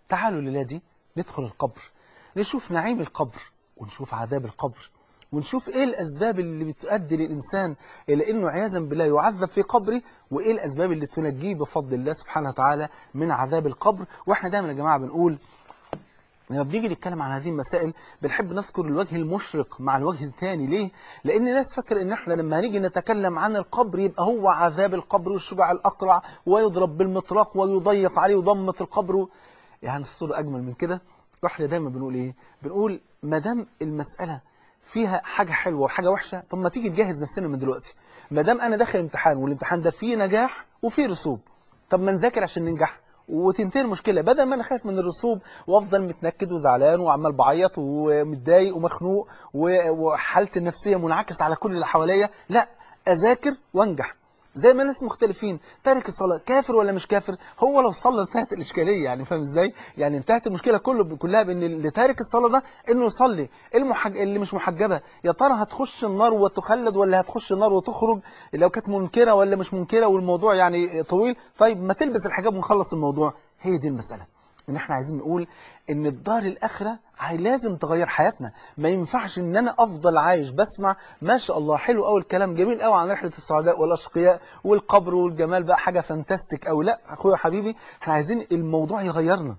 تعالوا للادي ندخل القبر نشوف نعيم القبر ونشوف عذاب القبر ونشوف ايه الاسباب اللي بتؤدي للانسان الى انه عياذا بالله يعذب في قبره وايه الاسباب اللي تنجيه بفضل الله سبحانه وتعالى من عذاب القبر واحنا دايما يا جماعه بنقول لما بنيجي نتكلم عن هذه المسائل بنحب نذكر الوجه المشرق مع الوجه الثاني ليه؟ لأن الناس فاكر إن إحنا لما هنيجي نتكلم عن القبر يبقى هو عذاب القبر والشجاع الأقرع ويضرب بالمطرق ويضيق عليه وضمة القبر يعني الصورة أجمل من كده واحنا دايما بنقول إيه؟ بنقول ما دام المسألة فيها حاجة حلوة وحاجة وحشة طب ما تيجي نجهز نفسنا من دلوقتي ما دام أنا داخل امتحان والامتحان ده فيه نجاح وفيه رسوب طب ما نذاكر عشان ننجح وتنتهي المشكلة بدل ما أنا خايف من الرسوب وأفضل متنكد وزعلان وعمال بعيط ومتضايق ومخنوق وحالتي النفسية منعكس على كل اللي حواليا لا أذاكر وأنجح زي ما الناس مختلفين تارك الصلاة كافر ولا مش كافر هو لو صلى انتهت الإشكالية يعني فاهم إزاي يعني انتهت المشكلة كله كلها بأن اللي تارك الصلاة ده إنه يصلي المحج... اللي مش محجبة يا ترى هتخش النار وتخلد ولا هتخش النار وتخرج لو كانت منكرة ولا مش منكرة والموضوع يعني طويل طيب ما تلبس الحجاب ونخلص الموضوع هي دي المسألة ان احنا عايزين نقول ان الدار الاخره لازم تغير حياتنا ما ينفعش ان انا افضل عايش بسمع ما شاء الله حلو قوي الكلام جميل قوي عن رحله السعداء والاشقياء والقبر والجمال بقى حاجه فانتاستيك او لا اخويا حبيبي احنا عايزين الموضوع يغيرنا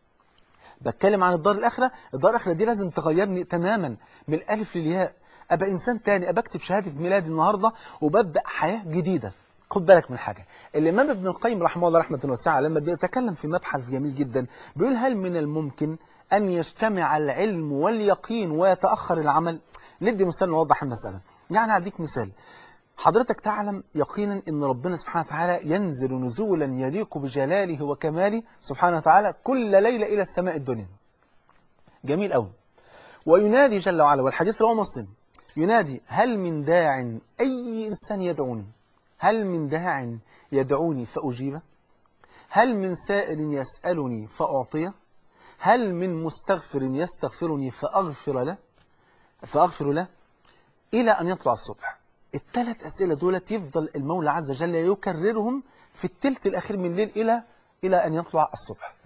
بتكلم عن الدار الاخره الدار الاخره دي لازم تغيرني تماما من الالف للياء ابقى انسان تاني ابقى اكتب شهاده ميلادي النهارده وببدا حياه جديده خد بالك من حاجة الإمام ابن القيم رحمه الله رحمة واسعة لما بيتكلم في مبحث جميل جدا بيقول هل من الممكن أن يجتمع العلم واليقين ويتأخر العمل ندي مثال نوضح المسألة يعني أديك مثال حضرتك تعلم يقينا أن ربنا سبحانه وتعالى ينزل نزولا يليق بجلاله وكماله سبحانه وتعالى كل ليلة إلى السماء الدنيا جميل أوي وينادي جل وعلا والحديث رواه مسلم ينادي هل من داع أي إنسان يدعوني هل من داع يدعوني فأجيبه هل من سائل يسألني فأعطيه هل من مستغفر يستغفرني فأغفر له فأغفر له إلى أن يطلع الصبح الثلاث أسئلة دولت يفضل المولى عز وجل يكررهم في الثلث الأخير من الليل إلى إلى أن يطلع الصبح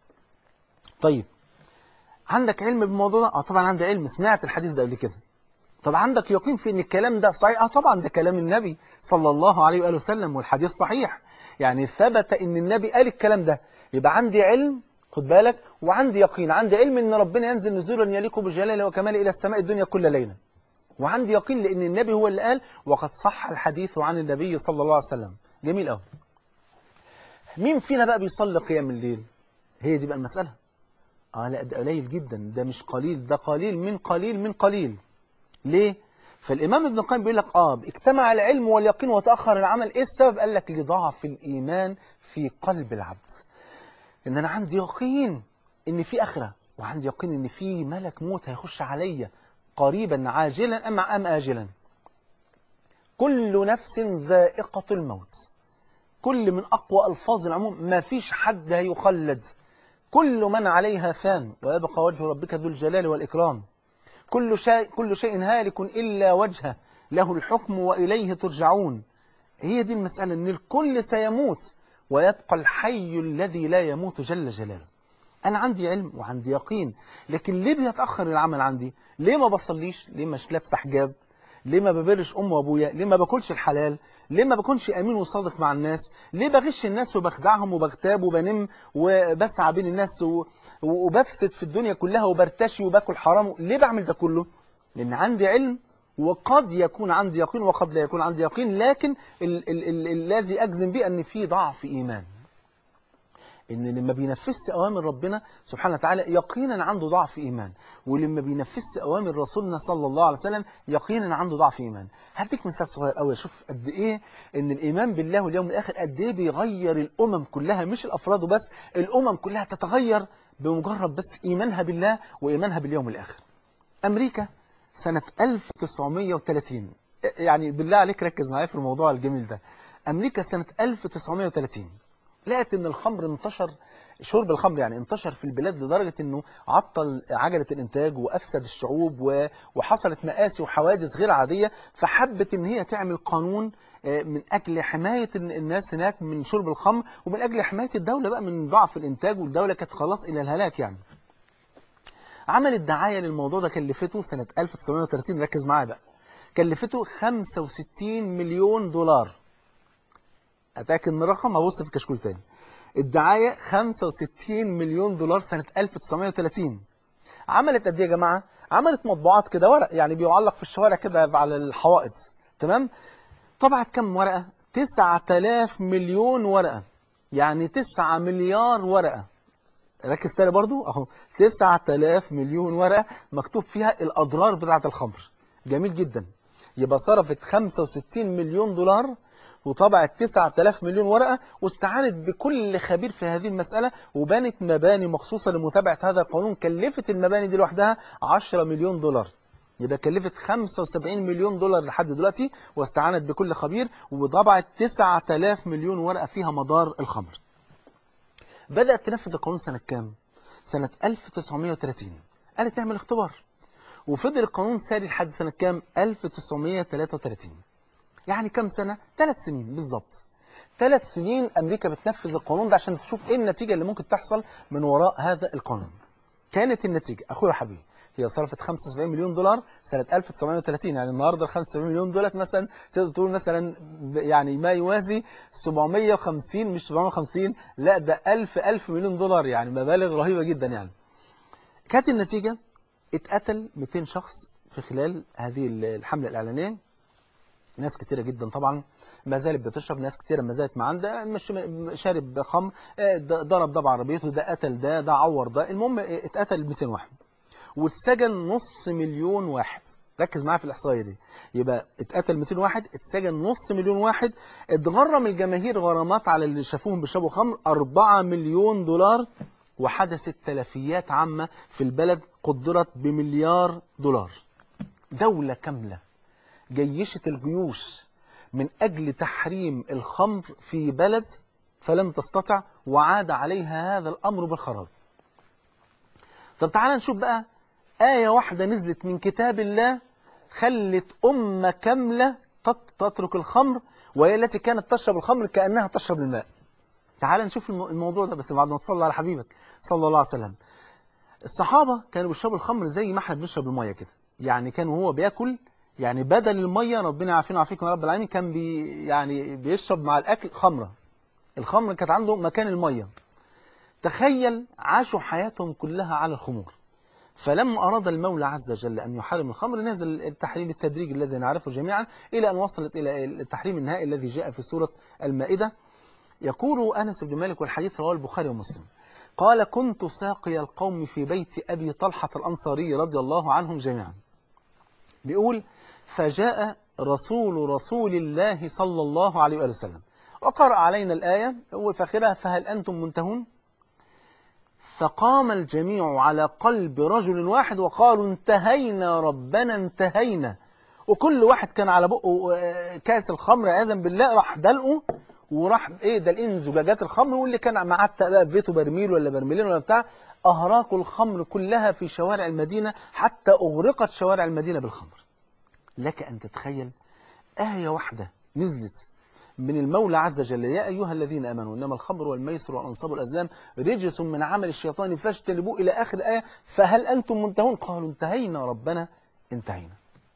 طيب عندك علم بالموضوع ده؟ آه طبعا عندي علم سمعت الحديث ده قبل كده طب عندك يقين في ان الكلام ده صحيح اه طبعا ده كلام النبي صلى الله عليه واله وسلم والحديث صحيح يعني ثبت ان النبي قال الكلام ده يبقى عندي علم خد بالك وعندي يقين عندي علم ان ربنا ينزل نزولا يليق بجلاله وكماله الى السماء الدنيا كل ليله وعندي يقين لان النبي هو اللي قال وقد صح الحديث عن النبي صلى الله عليه وسلم جميل قوي مين فينا بقى بيصلي قيام الليل هي دي بقى المساله اه لا ده قليل جدا ده مش قليل ده قليل من قليل من قليل ليه؟ فالإمام ابن القيم بيقول لك آه اجتمع العلم واليقين وتأخر العمل إيه السبب؟ قال لك لضعف الإيمان في قلب العبد إن أنا عندي يقين إن في آخرة وعندي يقين إن في ملك موت هيخش عليا قريبا عاجلا أم أم آجلا كل نفس ذائقة الموت كل من أقوى ألفاظ العموم ما فيش حد هيخلد كل من عليها فان ويبقى وجه ربك ذو الجلال والإكرام كل شيء, كل شيء هالك إلا وجهه له الحكم وإليه ترجعون هي دي المسألة أن الكل سيموت ويبقى الحي الذي لا يموت جل جلاله أنا عندي علم وعندي يقين لكن ليه بيتأخر العمل عندي ليه ما بصليش ليه مش لابس حجاب ليه ما ببرش أم وأبويا ليه ما باكلش الحلال ليه ما بكونش أمين وصادق مع الناس ليه بغش الناس وبخدعهم وبغتاب وبنم وبسعى بين الناس و... وبفسد في الدنيا كلها وبرتشي وباكل حرام ليه بعمل ده كله لأن عندي علم وقد يكون عندي يقين وقد لا يكون عندي يقين لكن ال... ال... ال... الذي أجزم به أن في ضعف إيمان ان لما بينفذش اوامر ربنا سبحانه وتعالى يقينا عنده ضعف ايمان ولما بينفذش اوامر رسولنا صلى الله عليه وسلم يقينا عنده ضعف ايمان هديك مثال صغير قوي شوف قد ايه ان الايمان بالله واليوم الاخر قد ايه بيغير الامم كلها مش الافراد وبس الامم كلها تتغير بمجرد بس ايمانها بالله وايمانها باليوم الاخر امريكا سنه 1930 يعني بالله عليك ركز معايا في الموضوع الجميل ده امريكا سنه 1930 لقت ان الخمر انتشر شرب الخمر يعني انتشر في البلاد لدرجة انه عطل عجلة الانتاج وافسد الشعوب وحصلت مآسي وحوادث غير عادية فحبت ان هي تعمل قانون آه، من أجل حماية الن- الناس هناك من شرب الخمر ومن أجل حماية الدولة بقى من ضعف الإنتاج والدولة كانت خلاص إلى الهلاك يعني عمل الدعاية للموضوع ده كلفته سنة 1930 ركز معايا بقى كلفته 65 مليون دولار أتأكد من الرقم هبص في كشكول تاني الدعاية 65 مليون دولار سنة 1930 عملت قد ايه يا جماعة؟ عملت مطبوعات كده ورق يعني بيعلق في الشوارع كده على الحوائط تمام؟ طبعت كم ورقة؟ 9000 مليون ورقة يعني 9 مليار ورقة ركز تاني برضو اهو 9000 مليون ورقة مكتوب فيها الأضرار بتاعة الخمر جميل جدا يبقى صرفت 65 مليون دولار وطبعت 9000 مليون ورقة واستعانت بكل خبير في هذه المسألة وبنت مباني مخصوصة لمتابعة هذا القانون كلفت المباني دي لوحدها 10 مليون دولار يبقى كلفت 75 مليون دولار لحد دلوقتي واستعانت بكل خبير وطبعت 9000 مليون ورقة فيها مدار الخمر بدأت تنفذ القانون سنة كام؟ سنة 1930 قالت نعمل اختبار وفضل القانون ساري لحد سنة كام؟ 1933 يعني كم سنة؟ ثلاث سنين بالظبط ثلاث سنين أمريكا بتنفذ القانون ده عشان تشوف إيه النتيجة اللي ممكن تحصل من وراء هذا القانون كانت النتيجة أخويا حبيبي هي صرفت 75 مليون دولار سنة 1930 يعني النهاردة ال 75 مليون دولار مثلا تقدر تقول مثلا ب- يعني ما يوازي 750 مش 750 لا ده 1000 1000 مليون دولار يعني مبالغ رهيبة جدا يعني كانت النتيجة اتقتل 200 شخص في خلال هذه الحملة الإعلانية ناس كتيرة جدا طبعا ما زالت بتشرب ناس كتيرة ما زالت ما عندها مش شارب خمر آه، ده- ضرب ده بعربيته ده قتل ده ده عور ده المهم آه، اتقتل 200 واحد واتسجن نص مليون واحد ركز معايا في الإحصائية دي يبقى اتقتل 200 واحد اتسجن نص مليون واحد اتغرم الجماهير غرامات على اللي شافوهم بيشربوا خمر 4 مليون دولار وحدثت تلفيات عامة في البلد قدرت بمليار دولار دولة كاملة جيشت الجيوش من أجل تحريم الخمر في بلد فلم تستطع وعاد عليها هذا الأمر بالخراب طب تعالى نشوف بقى آية واحدة نزلت من كتاب الله خلت أمة كاملة تت- تترك الخمر وهي التي كانت تشرب الخمر كأنها تشرب الماء تعال نشوف الم- الموضوع ده بس بعد ما تصلي على حبيبك صلى الله عليه وسلم الصحابة كانوا بيشربوا الخمر زي ما احنا بنشرب المية كده يعني كان وهو بياكل يعني بدل المية ربنا يعافينا ويعافيكم يا رب العالمين كان بي يعني بيشرب مع الأكل خمرة الخمر كانت عنده مكان المية تخيل عاشوا حياتهم كلها على الخمور فلما أراد المولى عز وجل أن يحرم الخمر نزل التحريم التدريجي الذي نعرفه جميعا إلى أن وصلت إلى التحريم النهائي الذي جاء في سورة المائدة يقول أنس بن مالك والحديث رواه البخاري ومسلم قال كنت ساقي القوم في بيت أبي طلحة الأنصاري رضي الله عنهم جميعا بيقول فجاء رسول رسول الله صلى الله عليه وآله وسلم وقرأ علينا الآية وفاخرها فهل أنتم منتهون فقام الجميع على قلب رجل واحد وقالوا انتهينا ربنا انتهينا وكل واحد كان على بقه آه، كاس الخمر عياذا بالله راح دلقه وراح ايه دلقين زجاجات الخمر واللي كان معاه بقى في بيته برميل ولا برميلين ولا بتاع اهراقوا الخمر كلها في شوارع المدينه حتى اغرقت شوارع المدينه بالخمر لك ان تتخيل ايه واحده نزلت من المولى عز وجل يا أيها الذين آمنوا إنما الخمر والميسر والأنصاب والأزلام رجس من عمل الشيطان فاجتنبوه إلى آخر آية فهل أنتم منتهون قالوا انتهينا ربنا انتهينا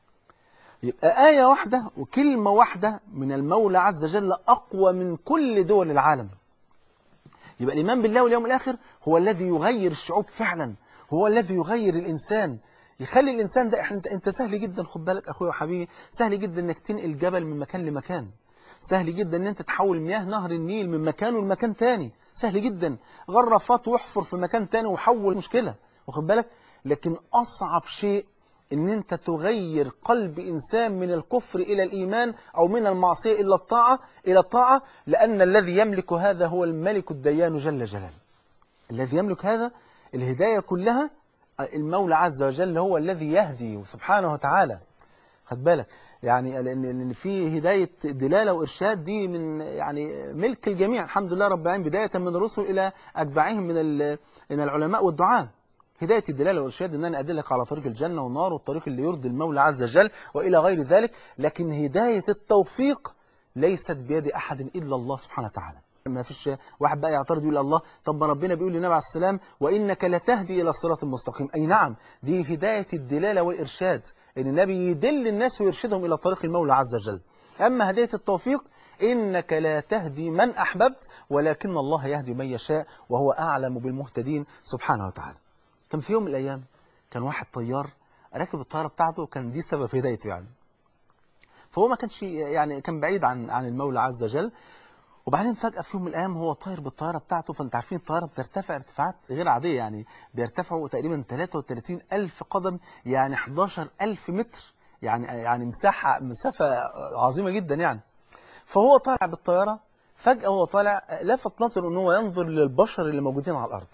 يبقى آية واحدة وكلمة واحدة من المولى عز وجل أقوى من كل دول العالم يبقى الإيمان بالله واليوم الآخر هو الذي يغير الشعوب فعلا هو الذي يغير الإنسان يخلي الإنسان ده انت انت سهل جدا خد بالك أخويا وحبيبي سهل جدا إنك تنقل جبل من مكان لمكان سهل جدا ان انت تحول مياه نهر النيل من مكانه لمكان تاني سهل جدا غرفات واحفر في مكان تاني وحول مشكلة واخد بالك لكن اصعب شيء ان انت تغير قلب انسان من الكفر الى الايمان او من المعصية الى الطاعة الى الطاعة لان الذي يملك هذا هو الملك الديان جل جلاله الذي يملك هذا الهداية كلها المولى عز وجل هو الذي يهدي سبحانه وتعالى خد بالك يعني لان لأن في هدايه دلاله وارشاد دي من يعني ملك الجميع الحمد لله رب العالمين بدايه من الرسل الى اتباعهم من ال- من العلماء والدعاء هدايه الدلاله والارشاد ان انا ادلك على طريق الجنه والنار والطريق اللي يرضي المولى عز وجل والى غير ذلك لكن هدايه التوفيق ليست بيد أحد إلا الله سبحانه وتعالى ما فيش واحد بقى يعترض يقول الله طب ما ربنا بيقول للنبي عليه السلام وإنك لتهدي إلى الصراط المستقيم أي نعم دي هداية الدلالة والإرشاد إن النبي يدل الناس ويرشدهم إلى طريق المولى عز وجل أما هداية التوفيق إنك لا تهدي من أحببت ولكن الله يهدي من يشاء وهو أعلم بالمهتدين سبحانه وتعالى كان في يوم من الأيام كان واحد طيار راكب الطيارة بتاعته كان دي سبب هدايته يعني فهو ما كانش يعني كان بعيد عن عن المولى عز وجل وبعدين فجأة في يوم من الأيام هو طاير بالطيارة بتاعته فأنت عارفين الطيارة بترتفع ارتفاعات غير عادية يعني بيرتفعوا تقريبا 33 ألف قدم يعني 11 ألف متر يعني يعني مساحة مسافة عظيمة جدا يعني فهو طالع بالطيارة فجأة هو طالع لفت نظره ان هو ينظر للبشر اللي موجودين على الأرض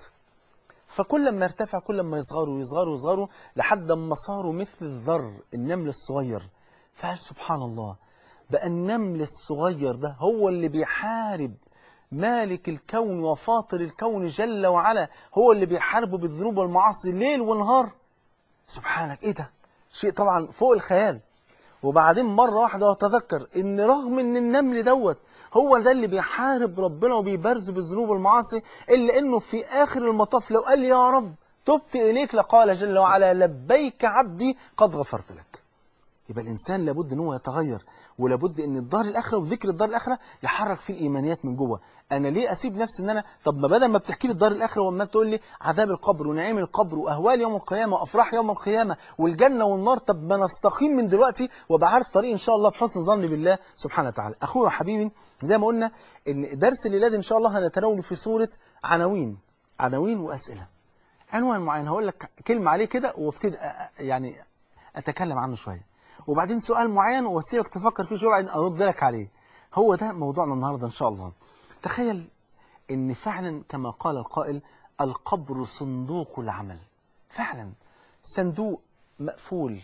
فكل ما ارتفع كل ما يصغروا ويصغروا ويصغروا لحد ما صاروا مثل الذر النمل الصغير فقال سبحان الله بقى النمل الصغير ده هو اللي بيحارب مالك الكون وفاطر الكون جل وعلا هو اللي بيحاربه بالذنوب والمعاصي ليل ونهار سبحانك ايه ده شيء طبعا فوق الخيال وبعدين مرة واحدة وتذكر ان رغم ان النمل دوت هو ده اللي بيحارب ربنا وبيبرز بالذنوب والمعاصي الا انه في اخر المطاف لو قال يا رب تبت اليك لقال جل وعلا لبيك عبدي قد غفرت لك يبقى الانسان لابد ان هو يتغير ولابد ان الدار الاخره وذكر الدار الاخره يحرك فيه الايمانيات من جوه انا ليه اسيب نفسي ان انا طب ما بدل ما بتحكي لي الدار الاخره وما تقول لي عذاب القبر ونعيم القبر واهوال يوم القيامه وافراح يوم القيامه والجنه والنار طب ما نستقيم من دلوقتي وابقى عارف طريق ان شاء الله بحسن ظن بالله سبحانه وتعالى اخويا وحبيبي زي ما قلنا ان درس الليله ان شاء الله هنتناوله في صوره عناوين عناوين واسئله عنوان معين هقول لك كلمه عليه كده وابتدي يعني اتكلم عنه شويه وبعدين سؤال معين واسيبك تفكر فيه شويه وبعدين ارد لك عليه هو ده موضوعنا النهارده ان شاء الله تخيل ان فعلا كما قال القائل القبر صندوق العمل فعلا صندوق مقفول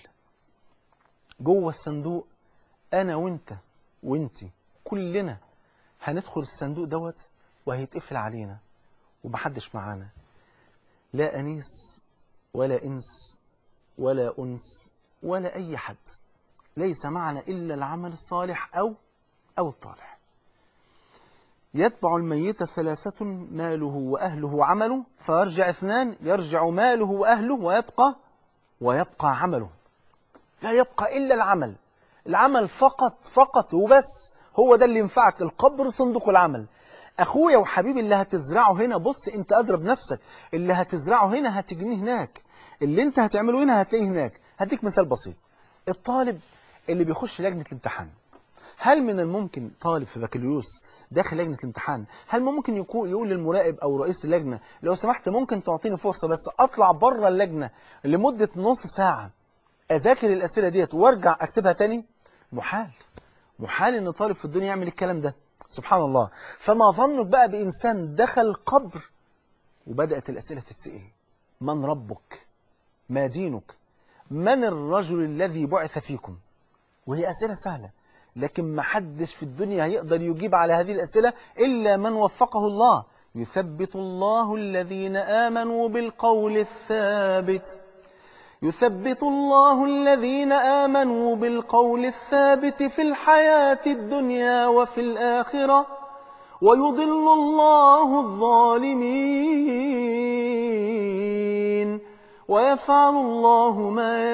جوه الصندوق انا وانت وانتي كلنا هندخل الصندوق دوت وهيتقفل علينا ومحدش معانا لا انيس ولا انس ولا انس ولا اي حد ليس معنا إلا العمل الصالح أو أو الطالح يتبع الميت ثلاثة ماله وأهله عمله فيرجع اثنان يرجع ماله وأهله ويبقى ويبقى عمله لا يبقى إلا العمل العمل فقط فقط وبس هو ده اللي ينفعك القبر صندوق العمل أخويا وحبيبي اللي هتزرعه هنا بص أنت أدرى بنفسك اللي هتزرعه هنا هتجنيه هناك اللي أنت هتعمله هنا هتلاقيه هناك هديك مثال بسيط الطالب اللي بيخش لجنة الامتحان هل من الممكن طالب في بكالوريوس داخل لجنة الامتحان هل ممكن يكون يقول للمراقب أو رئيس اللجنة لو سمحت ممكن تعطيني فرصة بس أطلع بره اللجنة لمدة نص ساعة أذاكر الأسئلة ديت وارجع أكتبها تاني محال محال إن طالب في الدنيا يعمل الكلام ده سبحان الله فما ظنك بقى بإنسان دخل قبر وبدأت الأسئلة تتسئل من ربك ما دينك من الرجل الذي بعث فيكم وهي أسئلة سهلة لكن ما حدش في الدنيا هيقدر يجيب على هذه الأسئلة إلا من وفقه الله يثبت الله الذين آمنوا بالقول الثابت يثبت الله الذين آمنوا بالقول الثابت في الحياة الدنيا وفي الآخرة ويضل الله الظالمين ويفعل الله ما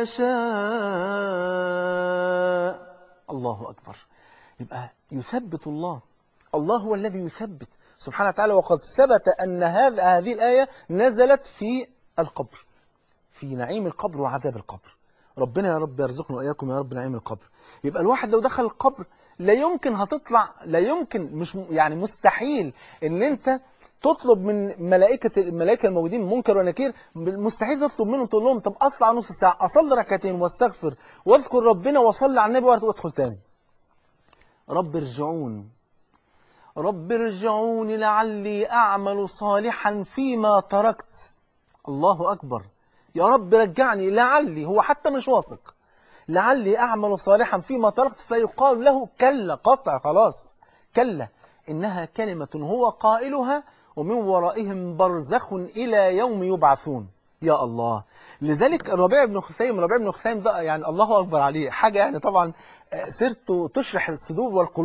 يشاء الله أكبر يبقى يثبت الله الله هو الذي يثبت سبحانه وتعالى وقد ثبت أن هذا هذه الآية نزلت في القبر في نعيم القبر وعذاب القبر ربنا يا رب يرزقنا وإياكم يا رب نعيم القبر يبقى الواحد لو دخل القبر لا يمكن هتطلع لا يمكن مش يعني مستحيل ان انت تطلب من ملائكة الملائكة الموجودين منكر ونكير مستحيل تطلب منهم تقول لهم طب اطلع نص ساعة اصلي ركعتين واستغفر واذكر ربنا واصلي على النبي وادخل تاني رب ارجعون رب ارجعون لعلي اعمل صالحا فيما تركت الله اكبر يا رب رجعني لعلي هو حتى مش واثق لعلي أعمل صالحا فيما تركت فيقال له كلا قطع خلاص كلا إنها كلمة هو قائلها ومن ورائهم برزخ إلى يوم يبعثون يا الله لذلك الربيع بن خثيم الربيع بن خثيم ده يعني الله أكبر عليه حاجة يعني طبعا سيرته تشرح الصدور والقلوب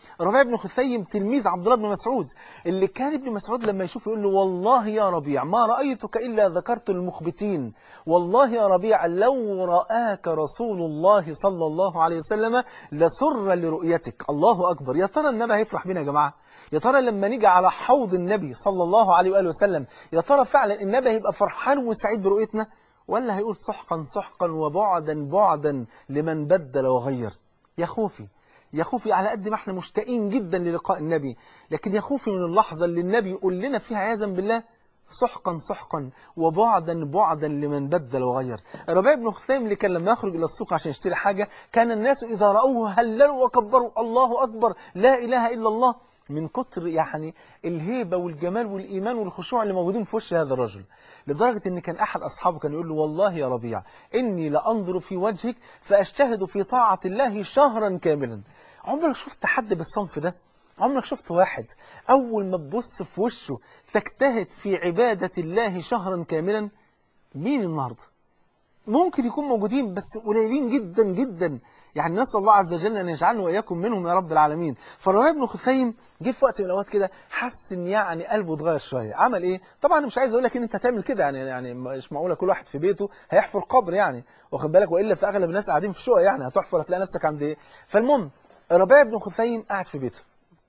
ربيع بن خثيم تلميذ عبد الله بن مسعود اللي كان ابن مسعود لما يشوف يقول له والله يا ربيع ما رأيتك إلا ذكرت المخبتين والله يا ربيع لو رآك رسول الله صلى الله عليه وسلم لسر لرؤيتك الله أكبر يا ترى النبي هيفرح بينا يا جماعة يا ترى لما نيجي على حوض النبي صلى الله عليه وآله وسلم يا ترى فعلا النبي هيبقى فرحان وسعيد برؤيتنا ولا هيقول سحقا سحقا وبعدا بعدا لمن بدل وغير يا خوفي يا خوفي على قد ما احنا مشتاقين جدا للقاء النبي لكن يا خوفي من اللحظة اللي النبي يقول لنا فيها عياذا بالله سحقا سحقا وبعدا بعدا لمن بدل وغير ربيع بن خثيم اللي كان لما يخرج إلى السوق عشان يشتري حاجة كان الناس إذا رأوه هللوا وكبروا الله أكبر لا إله إلا الله من كتر يعني الهيبة والجمال والإيمان والخشوع اللي موجودين في وش هذا الرجل لدرجة أن كان أحد أصحابه كان يقول له والله يا ربيع إني لأنظر في وجهك فأجتهد في طاعة الله شهرا كاملا عمرك شفت حد بالصنف ده عمرك شفت واحد أول ما تبص في وشه تجتهد في عبادة الله شهرا كاملا مين النهاردة ممكن يكون موجودين بس قليلين جدا جدا يعني نسأل الله عز وجل أن يجعلنا وإياكم منهم يا رب العالمين فالربيع بن خثيم جه في وقت من الأوقات كده حس إن يعني قلبه اتغير شوية عمل إيه؟ طبعا مش عايز أقول لك إن أنت هتعمل كده يعني يعني مش معقولة كل واحد في بيته هيحفر قبر يعني واخد بالك وإلا في أغلب الناس قاعدين في شقق يعني هتحفر هتلاقي نفسك عند إيه؟ فالمهم الربيع بن خثيم قاعد في بيته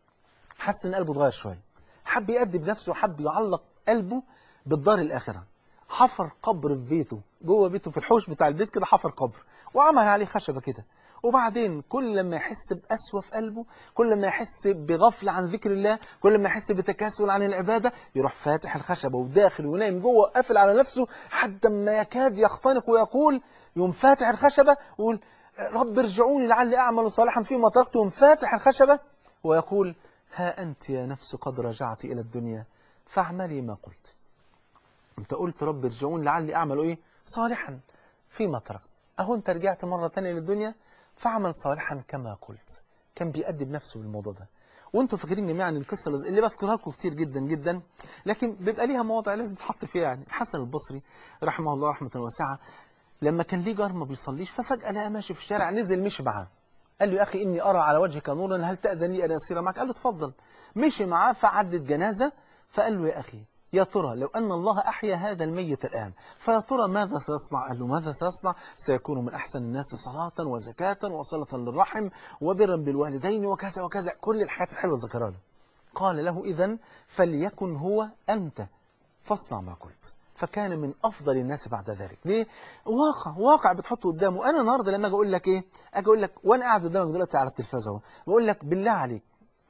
حس إن قلبه اتغير شوية حب يأدب نفسه وحب يعلق قلبه بالدار الآخرة حفر قبر في بيته جوه بيته في الحوش بتاع البيت كده حفر قبر وعمل عليه خشبة كده وبعدين كل ما يحس بقسوة في قلبه كل ما يحس بغفلة عن ذكر الله كل ما يحس بتكاسل عن العبادة يروح فاتح الخشبة وداخل ونايم جوه قافل على نفسه حتى ما يكاد يختنق ويقول يوم فاتح الخشبة ويقول رب ارجعوني لعلي أعمل صالحا فيما تركت يوم فاتح الخشبة ويقول ها أنت يا نفس قد رجعت إلى الدنيا فاعملي ما قلت انت قلت رب ارجعون لعلي أعمل إيه صالحا فيما تركت أهو أنت رجعت مرة تانية للدنيا فاعمل صالحا كما قلت كان بيأدب نفسه بالموضوع ده وانتوا فاكرين جميعا القصه اللي بذكرها لكم كتير جدا جدا لكن بيبقى ليها مواضع لازم تحط فيها يعني الحسن البصري رحمه الله رحمه واسعه لما كان ليه جار ما بيصليش ففجاه لقى ماشي في الشارع نزل مشي معاه قال له يا اخي اني ارى على وجهك نورا هل تاذن لي ان اسير معك قال له اتفضل مشي معاه فعدت جنازه فقال له يا اخي يا ترى لو أن الله أحيا هذا الميت الآن فيا ترى ماذا سيصنع قال له ماذا سيصنع سيكون من أحسن الناس صلاة وزكاة وصلة للرحم وبرا بالوالدين وكذا وكذا كل الحياة الحلوة ذكرها له قال له إذا فليكن هو أنت فاصنع ما قلت فكان من أفضل الناس بعد ذلك ليه؟ واقع واقع بتحطه قدامه أنا النهاردة لما أجي أقول لك إيه أجي أقول لك وأنا قاعد قدامك دلوقتي على التلفاز أهو بقول لك بالله عليك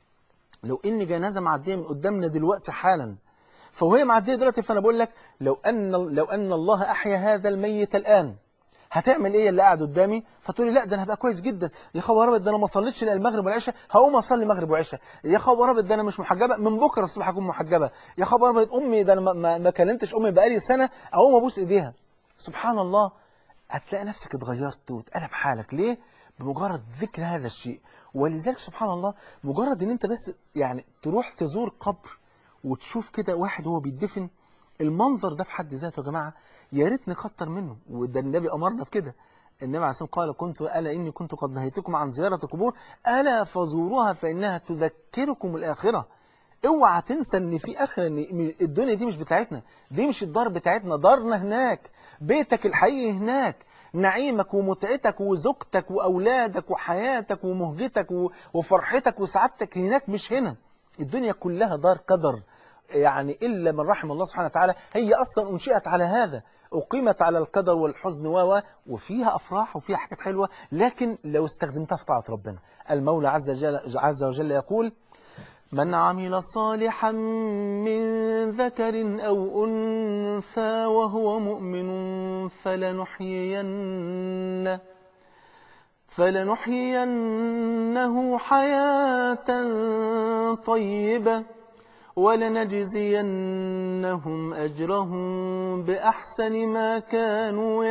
لو إن جنازة معدية من قدامنا دلوقتي حالا فوهي معديه دلوقتي فانا بقول لك لو ان لو ان الله احيا هذا الميت الان هتعمل ايه اللي قاعد قدامي فتقول لي لا ده انا هبقى كويس جدا يا خبر ابيض ده انا ما صليتش الا المغرب والعشاء هقوم اصلي مغرب وعشاء يا خبر ابيض ده انا مش محجبه من بكره الصبح هكون محجبه يا خبر ابيض امي ده انا ما, ما, ما كلمتش امي بقالي سنه اقوم ابوس ايديها سبحان الله هتلاقي نفسك اتغيرت واتقلب حالك ليه بمجرد ذكر هذا الشيء ولذلك سبحان الله مجرد ان انت بس يعني تروح تزور قبر وتشوف كده واحد وهو بيدفن المنظر ده في حد ذاته يا جماعة يا ريت نكتر منه وده النبي أمرنا في كده النبي عليه الصلاة قال كنت ألا إني كنت قد نهيتكم عن زيارة القبور ألا فزوروها فإنها تذكركم الآخرة اوعى تنسى ان في اخره ان الدنيا دي مش بتاعتنا دي مش الدار بتاعتنا دارنا هناك بيتك الحقيقي هناك نعيمك ومتعتك وزوجتك واولادك وحياتك ومهجتك وفرحتك وسعادتك هناك مش هنا الدنيا كلها دار قدر يعني إلا من رحم الله سبحانه وتعالى هي أصلا أنشئت على هذا أقيمت على القدر والحزن و وفيها أفراح وفيها حاجات حلوة لكن لو استخدمتها في طاعة ربنا المولى عز وجل, عز وجل يقول من عمل صالحا من ذكر أو أنثى وهو مؤمن فلنحيينه فلنحيينه حياة طيبة ولنجزينهم أجرهم بأحسن ما كانوا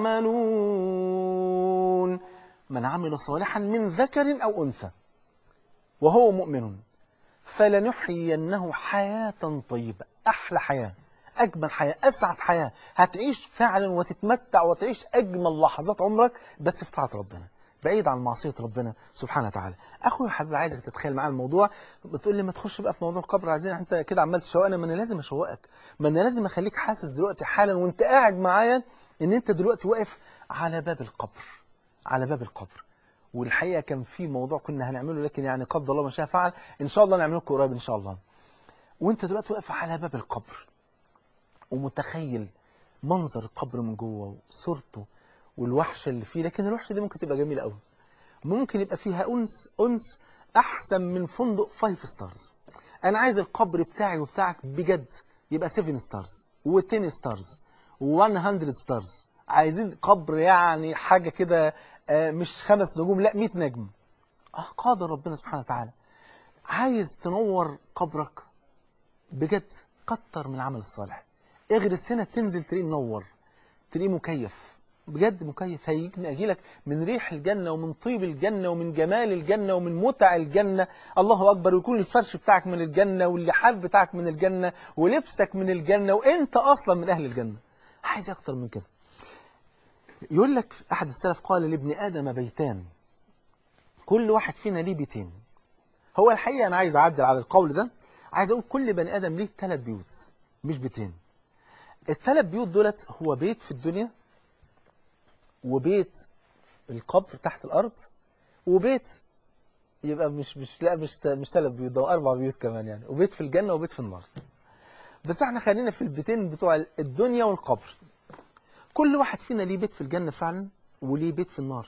يعملون من عمل صالحا من ذكر أو أنثى وهو مؤمن فلنحيينه حياة طيبة أحلى حياة أجمل حياة أسعد حياة هتعيش فعلا وتتمتع وتعيش أجمل لحظات عمرك بس في طاعة ربنا بعيد عن معصية ربنا سبحانه وتعالى أخوي حبيبي عايزك تتخيل معايا الموضوع بتقول لي ما تخش بقى في موضوع القبر عايزين انت كده عمال تشوقنا ما انا لازم اشوقك ما انا لازم اخليك حاسس دلوقتي حالا وانت قاعد معايا ان انت دلوقتي واقف على باب القبر على باب القبر والحقيقة كان في موضوع كنا هنعمله لكن يعني قدر الله ما شاء فعل ان شاء الله نعمله لكم قريب ان شاء الله وانت دلوقتي واقف على باب القبر ومتخيل منظر القبر من جوه وصورته والوحشه اللي فيه لكن الوحشه دي ممكن تبقى جميله قوي ممكن يبقى فيها انس انس احسن من فندق 5 ستارز انا عايز القبر بتاعي وبتاعك بجد يبقى 7 ستارز و10 ستارز و100 ستارز عايزين قبر يعني حاجه كده آه، مش خمس نجوم لا 100 نجم اه قادر ربنا سبحانه وتعالى عايز تنور قبرك بجد كتر من العمل الصالح اغرس هنا تنزل تلاقيه منور تلاقيه مكيف بجد مكيف هيجي اجي لك من ريح الجنه ومن طيب الجنه ومن جمال الجنه ومن متع الجنه الله اكبر ويكون الفرش بتاعك من الجنه واللحاف بتاعك من الجنه ولبسك من الجنه وانت اصلا من اهل الجنه عايز اكتر من كده يقول لك احد السلف قال لابن ادم بيتان كل واحد فينا ليه بيتين هو الحقيقه انا عايز اعدل على القول ده عايز اقول كل بني ادم ليه ثلاث بيوت مش بيتين الثلاث بيوت دولت هو بيت في الدنيا وبيت في القبر تحت الارض وبيت يبقى مش مش لا مش ت- مش ثلاث بيوت ده اربع بيوت كمان يعني وبيت في الجنه وبيت في النار بس احنا خلينا في البيتين بتوع الدنيا والقبر كل واحد فينا ليه بيت في الجنه فعلا وليه بيت في النار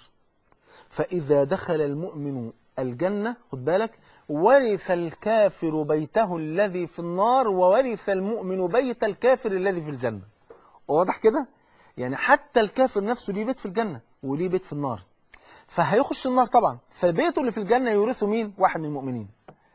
فإذا دخل المؤمن الجنة خد بالك ورث الكافر بيته الذي في النار وورث المؤمن بيت الكافر الذي في الجنة واضح كده؟ يعني حتى الكافر نفسه ليه بيت في الجنة وليه بيت في النار فهيخش النار طبعا فبيته اللي في الجنة يورثه مين؟ واحد من المؤمنين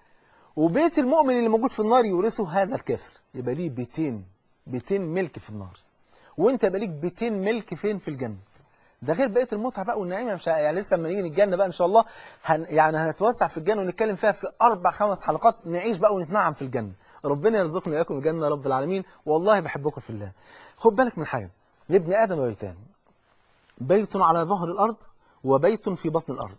وبيت المؤمن اللي موجود في النار يورثه هذا الكافر يبقى ليه بيتين بيتين ملك في النار وانت يبقى ليك بيتين ملك فين في الجنة ده غير بقيه المتعه بقى والنعيم مش يعني لسه لما نيجي الجنه بقى ان شاء الله هن يعني هنتوسع في الجنه ونتكلم فيها في اربع خمس حلقات نعيش بقى ونتنعم في الجنه ربنا يرزقنا اياكم الجنه يا رب العالمين والله بحبكم في الله خد بالك من حاجه لابن ادم بيتان بيت على ظهر الارض وبيت في بطن الارض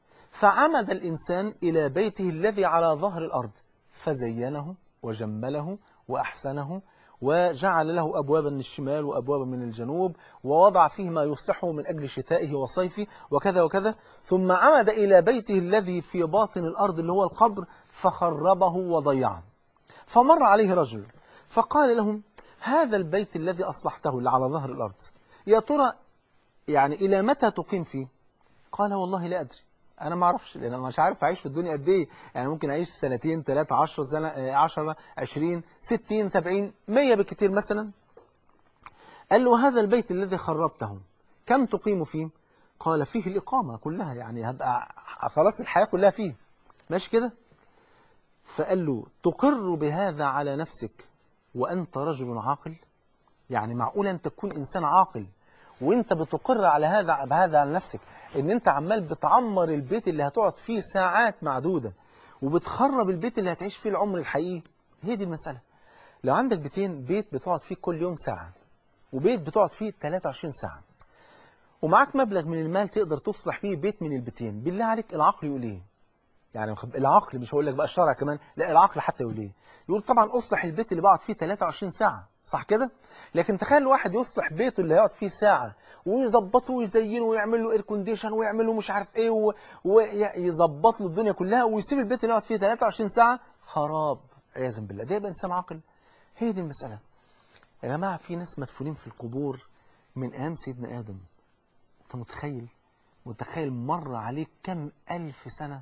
فعمد الانسان الى بيته الذي على ظهر الارض فزينه وجمله واحسنه وجعل له أبوابا من الشمال وأبوابا من الجنوب ووضع فيه ما يصلحه من أجل شتائه وصيفه وكذا وكذا ثم عمد إلى بيته الذي في باطن الأرض اللي هو القبر فخربه وضيعه فمر عليه رجل فقال لهم هذا البيت الذي أصلحته اللي على ظهر الأرض يا ترى يعني إلى متى تقيم فيه قال والله لا أدري أنا ما أعرفش لأن أنا مش عارف أعيش في الدنيا قد إيه يعني ممكن أعيش سنتين ثلاثة عشر سنة آه، عشرة عشرين ستين سبعين مية بالكثير مثلا قال له هذا البيت الذي خربته كم تقيم فيه قال فيه الإقامة كلها يعني هبقى خلاص الحياة كلها فيه ماشي كده فقال له تقر بهذا على نفسك وأنت رجل عاقل يعني معقول أن تكون إنسان عاقل وانت بتقر على هذا بهذا على نفسك ان انت عمال بتعمر البيت اللي هتقعد فيه ساعات معدودة وبتخرب البيت اللي هتعيش فيه العمر الحقيقي هي دي المسألة لو عندك بيتين بيت بتقعد فيه كل يوم ساعة وبيت بتقعد فيه 23 ساعة ومعاك مبلغ من المال تقدر تصلح بيه بيت من البيتين بالله عليك العقل يقول ايه يعني مخب- العقل مش هقول لك بقى الشرع كمان لا العقل حتى يقول ايه يقول طبعا اصلح البيت اللي بقعد فيه 23 ساعة صح كده لكن تخيل واحد يصلح بيته اللي هيقعد فيه ساعة ويظبطه ويزينه ويعمل له اير كونديشن ويعمل له مش عارف ايه و- ويظبط له الدنيا كلها ويسيب البيت اللي يقعد فيه 23 ساعة خراب عياذا بالله ده يبقى انسان عاقل هي دي المسألة يا جماعة في ناس مدفونين في القبور من ايام سيدنا ادم انت متخيل متخيل مر عليك كم ألف سنة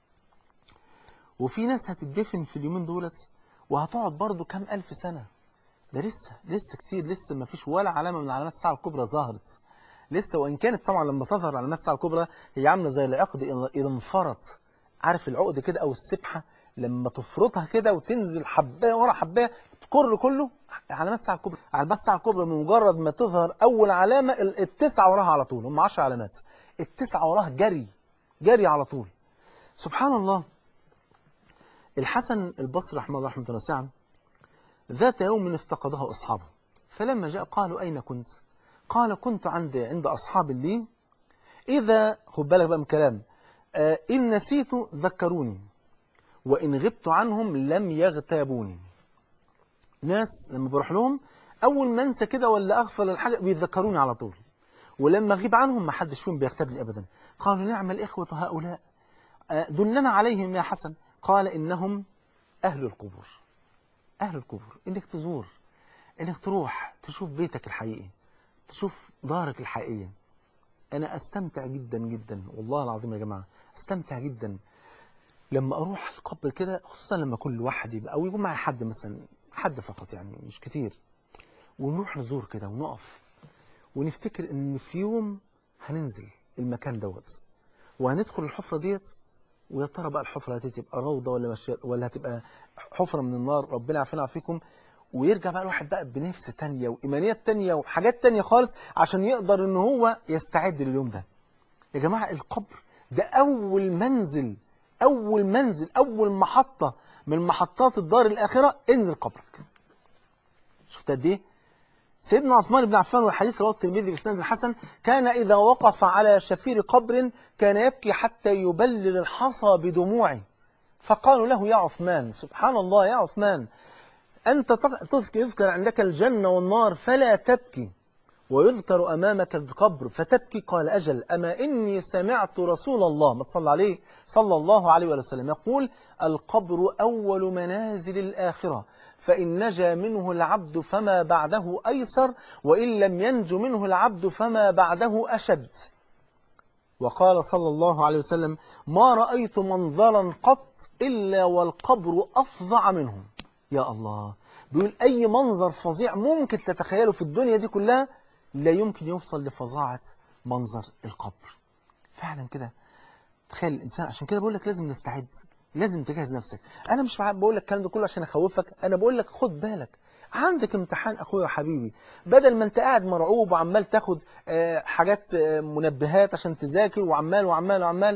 وفي ناس هتدفن في اليومين دولت وهتقعد برضه كم ألف سنة ده لسه لسه كتير لسه ما فيش ولا علامة من علامات الساعة الكبرى ظهرت لسه وإن كانت طبعا لما تظهر علامات الساعة الكبرى هي عاملة زي العقد إذا- إذا انفرط عارف العقد كده أو السبحة لما تفرطها كده وتنزل حباية ورا حباية تكر كله علامات الساعة الكبرى علامات الساعة الكبرى بمجرد ما تظهر أول علامة ال- التسعة وراها على طول هم 10 علامات التسعة وراها جري جري على طول سبحان الله الحسن البصري رحمه الله رحمه واسعه ذات يوم افتقده أصحابه فلما جاء قالوا أين كنت قال كنت عند عند أصحاب لي إذا خد بالك بقى من كلام آه إن نسيت ذكروني وإن غبت عنهم لم يغتابوني ناس لما بروح لهم أول ما أنسى كده ولا أغفل الحاجة بيتذكروني على طول ولما أغيب عنهم ما حدش فيهم بيغتابني أبدا قالوا نعم الإخوة هؤلاء آه دلنا عليهم يا حسن قال إنهم أهل القبور أهل القبور إنك تزور إنك تروح تشوف بيتك الحقيقي تشوف دارك الحقيقية أنا أستمتع جدا جدا والله العظيم يا جماعة أستمتع جدا لما أروح القبر كده خصوصا لما أكون لوحدي أو يكون معي حد مثلا حد فقط يعني مش كتير ونروح نزور كده ونقف ونفتكر إن في يوم هننزل المكان دوت وهندخل الحفرة ديت ويا ترى بقى الحفرة دي تبقى روضة ولا مش ولا هتبقى حفرة من النار ربنا يعافينا ويعافيكم ويرجع بقى الواحد بقى بنفس تانية وإيمانيات تانية وحاجات تانية خالص عشان يقدر إن هو يستعد لليوم ده يا جماعة القبر ده أول منزل أول منزل أول محطة من محطات الدار الآخرة انزل قبرك شفت قد إيه سيدنا عثمان بن عفان والحديث رواه الترمذي بسند الحسن كان إذا وقف على شفير قبر كان يبكي حتى يبلل الحصى بدموعه فقالوا له يا عثمان سبحان الله يا عثمان أنت تذكر يذكر عندك الجنة والنار فلا تبكي ويذكر أمامك القبر فتبكي قال أجل أما إني سمعت رسول الله ما تصلى عليه صلى الله عليه وسلم يقول القبر أول منازل الآخرة فإن نجا منه العبد فما بعده أيسر وإن لم ينج منه العبد فما بعده أشد وقال صلى الله عليه وسلم ما رأيت منظرا قط إلا والقبر أفظع منه يا الله بيقول أي منظر فظيع ممكن تتخيله في الدنيا دي كلها لا يمكن يوصل لفظاعة منظر القبر فعلا كده تخيل الإنسان عشان كده بقول لك لازم نستعد لازم تجهز نفسك أنا مش بقول لك الكلام ده كله عشان أخوفك أنا بقول لك خد بالك عندك امتحان أخويا وحبيبي بدل ما أنت قاعد مرعوب وعمال تاخد حاجات منبهات عشان تذاكر وعمال وعمال وعمال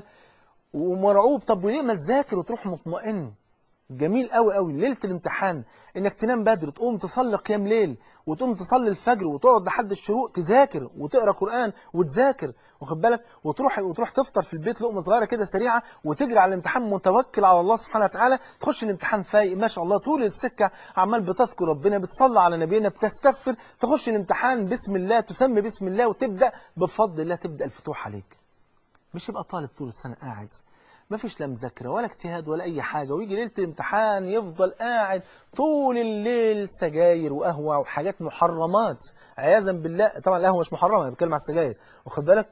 ومرعوب طب وليه ما تذاكر وتروح مطمئن جميل قوي قوي ليله الامتحان انك تنام بدري تقوم تصلي قيام ليل وتقوم تصلي الفجر وتقعد لحد الشروق تذاكر وتقرا قران وتذاكر واخد بالك وتروح وتروح تفطر في البيت لقمه صغيره كده سريعه وتجري على الامتحان متوكل على الله سبحانه وتعالى تخش الامتحان فايق ما شاء الله طول السكه عمال بتذكر ربنا بتصلي على نبينا بتستغفر تخش الامتحان بسم الله تسمي بسم الله وتبدا بفضل الله تبدا الفتوح عليك مش يبقى طالب طول السنه قاعد ما فيش لا مذاكره ولا اجتهاد ولا اي حاجه ويجي ليله الامتحان يفضل قاعد طول الليل سجاير وقهوه وحاجات محرمات عياذا بالله طبعا القهوه مش محرمه انا بتكلم على السجاير واخد بالك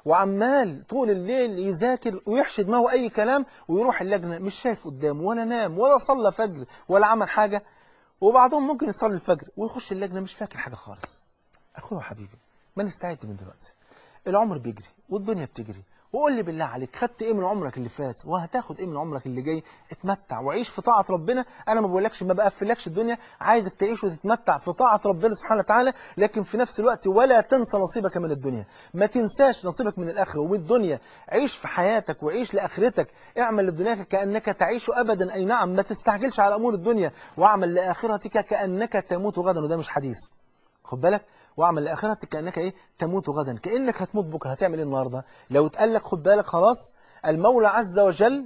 وعمال طول الليل يذاكر ويحشي دماغه اي كلام ويروح اللجنه مش شايف قدامه ولا نام ولا صلى فجر ولا عمل حاجه وبعضهم ممكن يصلي الفجر ويخش اللجنه مش فاكر حاجه خالص اخويا وحبيبي ما نستعد من دلوقتي العمر بيجري والدنيا بتجري وقول لي بالله عليك خدت ايه من عمرك اللي فات وهتاخد ايه من عمرك اللي جاي اتمتع وعيش في طاعة ربنا انا ما بقولكش ما بقفلكش الدنيا عايزك تعيش وتتمتع في طاعة ربنا سبحانه وتعالى لكن في نفس الوقت ولا تنسى نصيبك من الدنيا ما تنساش نصيبك من الاخره ومن الدنيا عيش في حياتك وعيش لاخرتك اعمل لدنياك كانك تعيش ابدا اي نعم ما تستعجلش على امور الدنيا واعمل لاخرتك كانك تموت غدا وده مش حديث خد بالك واعمل لاخرتك كانك ايه تموت غدا كانك هتموت بكره هتعمل ايه النهارده لو اتقال لك خد بالك خلاص المولى عز وجل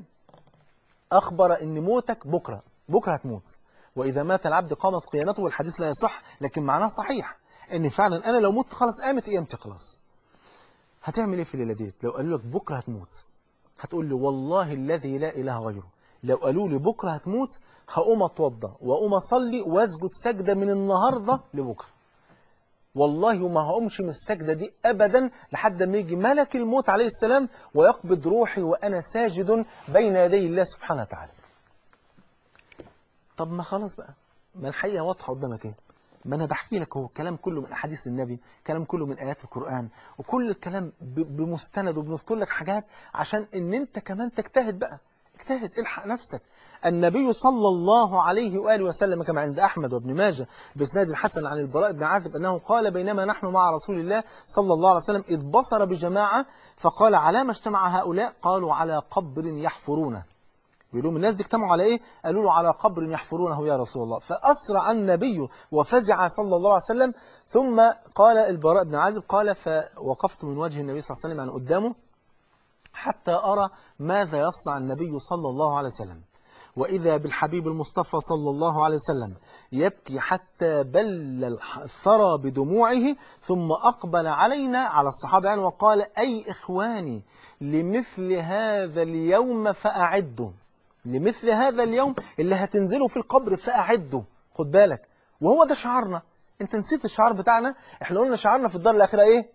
اخبر ان موتك بكره بكره هتموت واذا مات العبد قامت قيامته والحديث لا يصح لكن معناه صحيح ان فعلا انا لو مت خلاص قامت قيامتي خلاص هتعمل ايه في الليله ديت لو قالوا لك بكره هتموت هتقول لي والله الذي لا اله غيره لو قالوا لي بكره هتموت هقوم اتوضى واقوم اصلي واسجد سجده من النهارده لبكره والله ما هقومش من السجدة دي أبدا لحد ما يجي ملك الموت عليه السلام ويقبض روحي وأنا ساجد بين يدي الله سبحانه وتعالى طب ما خلاص بقى ما الحقيقة واضحة قدامك ايه ما أنا بحكي لك هو الكلام كله من أحاديث النبي كلام كله من آيات القرآن وكل الكلام بمستند وبنذكر لك حاجات عشان إن أنت كمان تجتهد بقى اجتهد الحق نفسك النبي صلى الله عليه وآله وسلم كما عند أحمد وابن ماجه بإسناد الحسن عن البراء بن عازب أنه قال بينما نحن مع رسول الله صلى الله عليه وسلم إذ بصر بجماعة فقال على ما اجتمع هؤلاء قالوا على قبر يحفرونه بيقولوا لهم الناس دي اجتمعوا على ايه قالوا له على قبر يحفرونه يا رسول الله فأسرع النبي وفزع صلى الله عليه وسلم ثم قال البراء بن عازب قال فوقفت من وجه النبي صلى الله عليه وسلم يعني قدامه حتى أرى ماذا يصنع النبي صلى الله عليه وسلم وإذا بالحبيب المصطفى صلى الله عليه وسلم يبكي حتى بل الثرى بدموعه ثم أقبل علينا على الصحابة يعني وقال أي إخواني لمثل هذا اليوم فأعدوا لمثل هذا اليوم اللي هتنزلوا في القبر فأعدوا خد بالك وهو ده شعارنا انت نسيت الشعار بتاعنا احنا قلنا شعارنا في الدار الآخرة ايه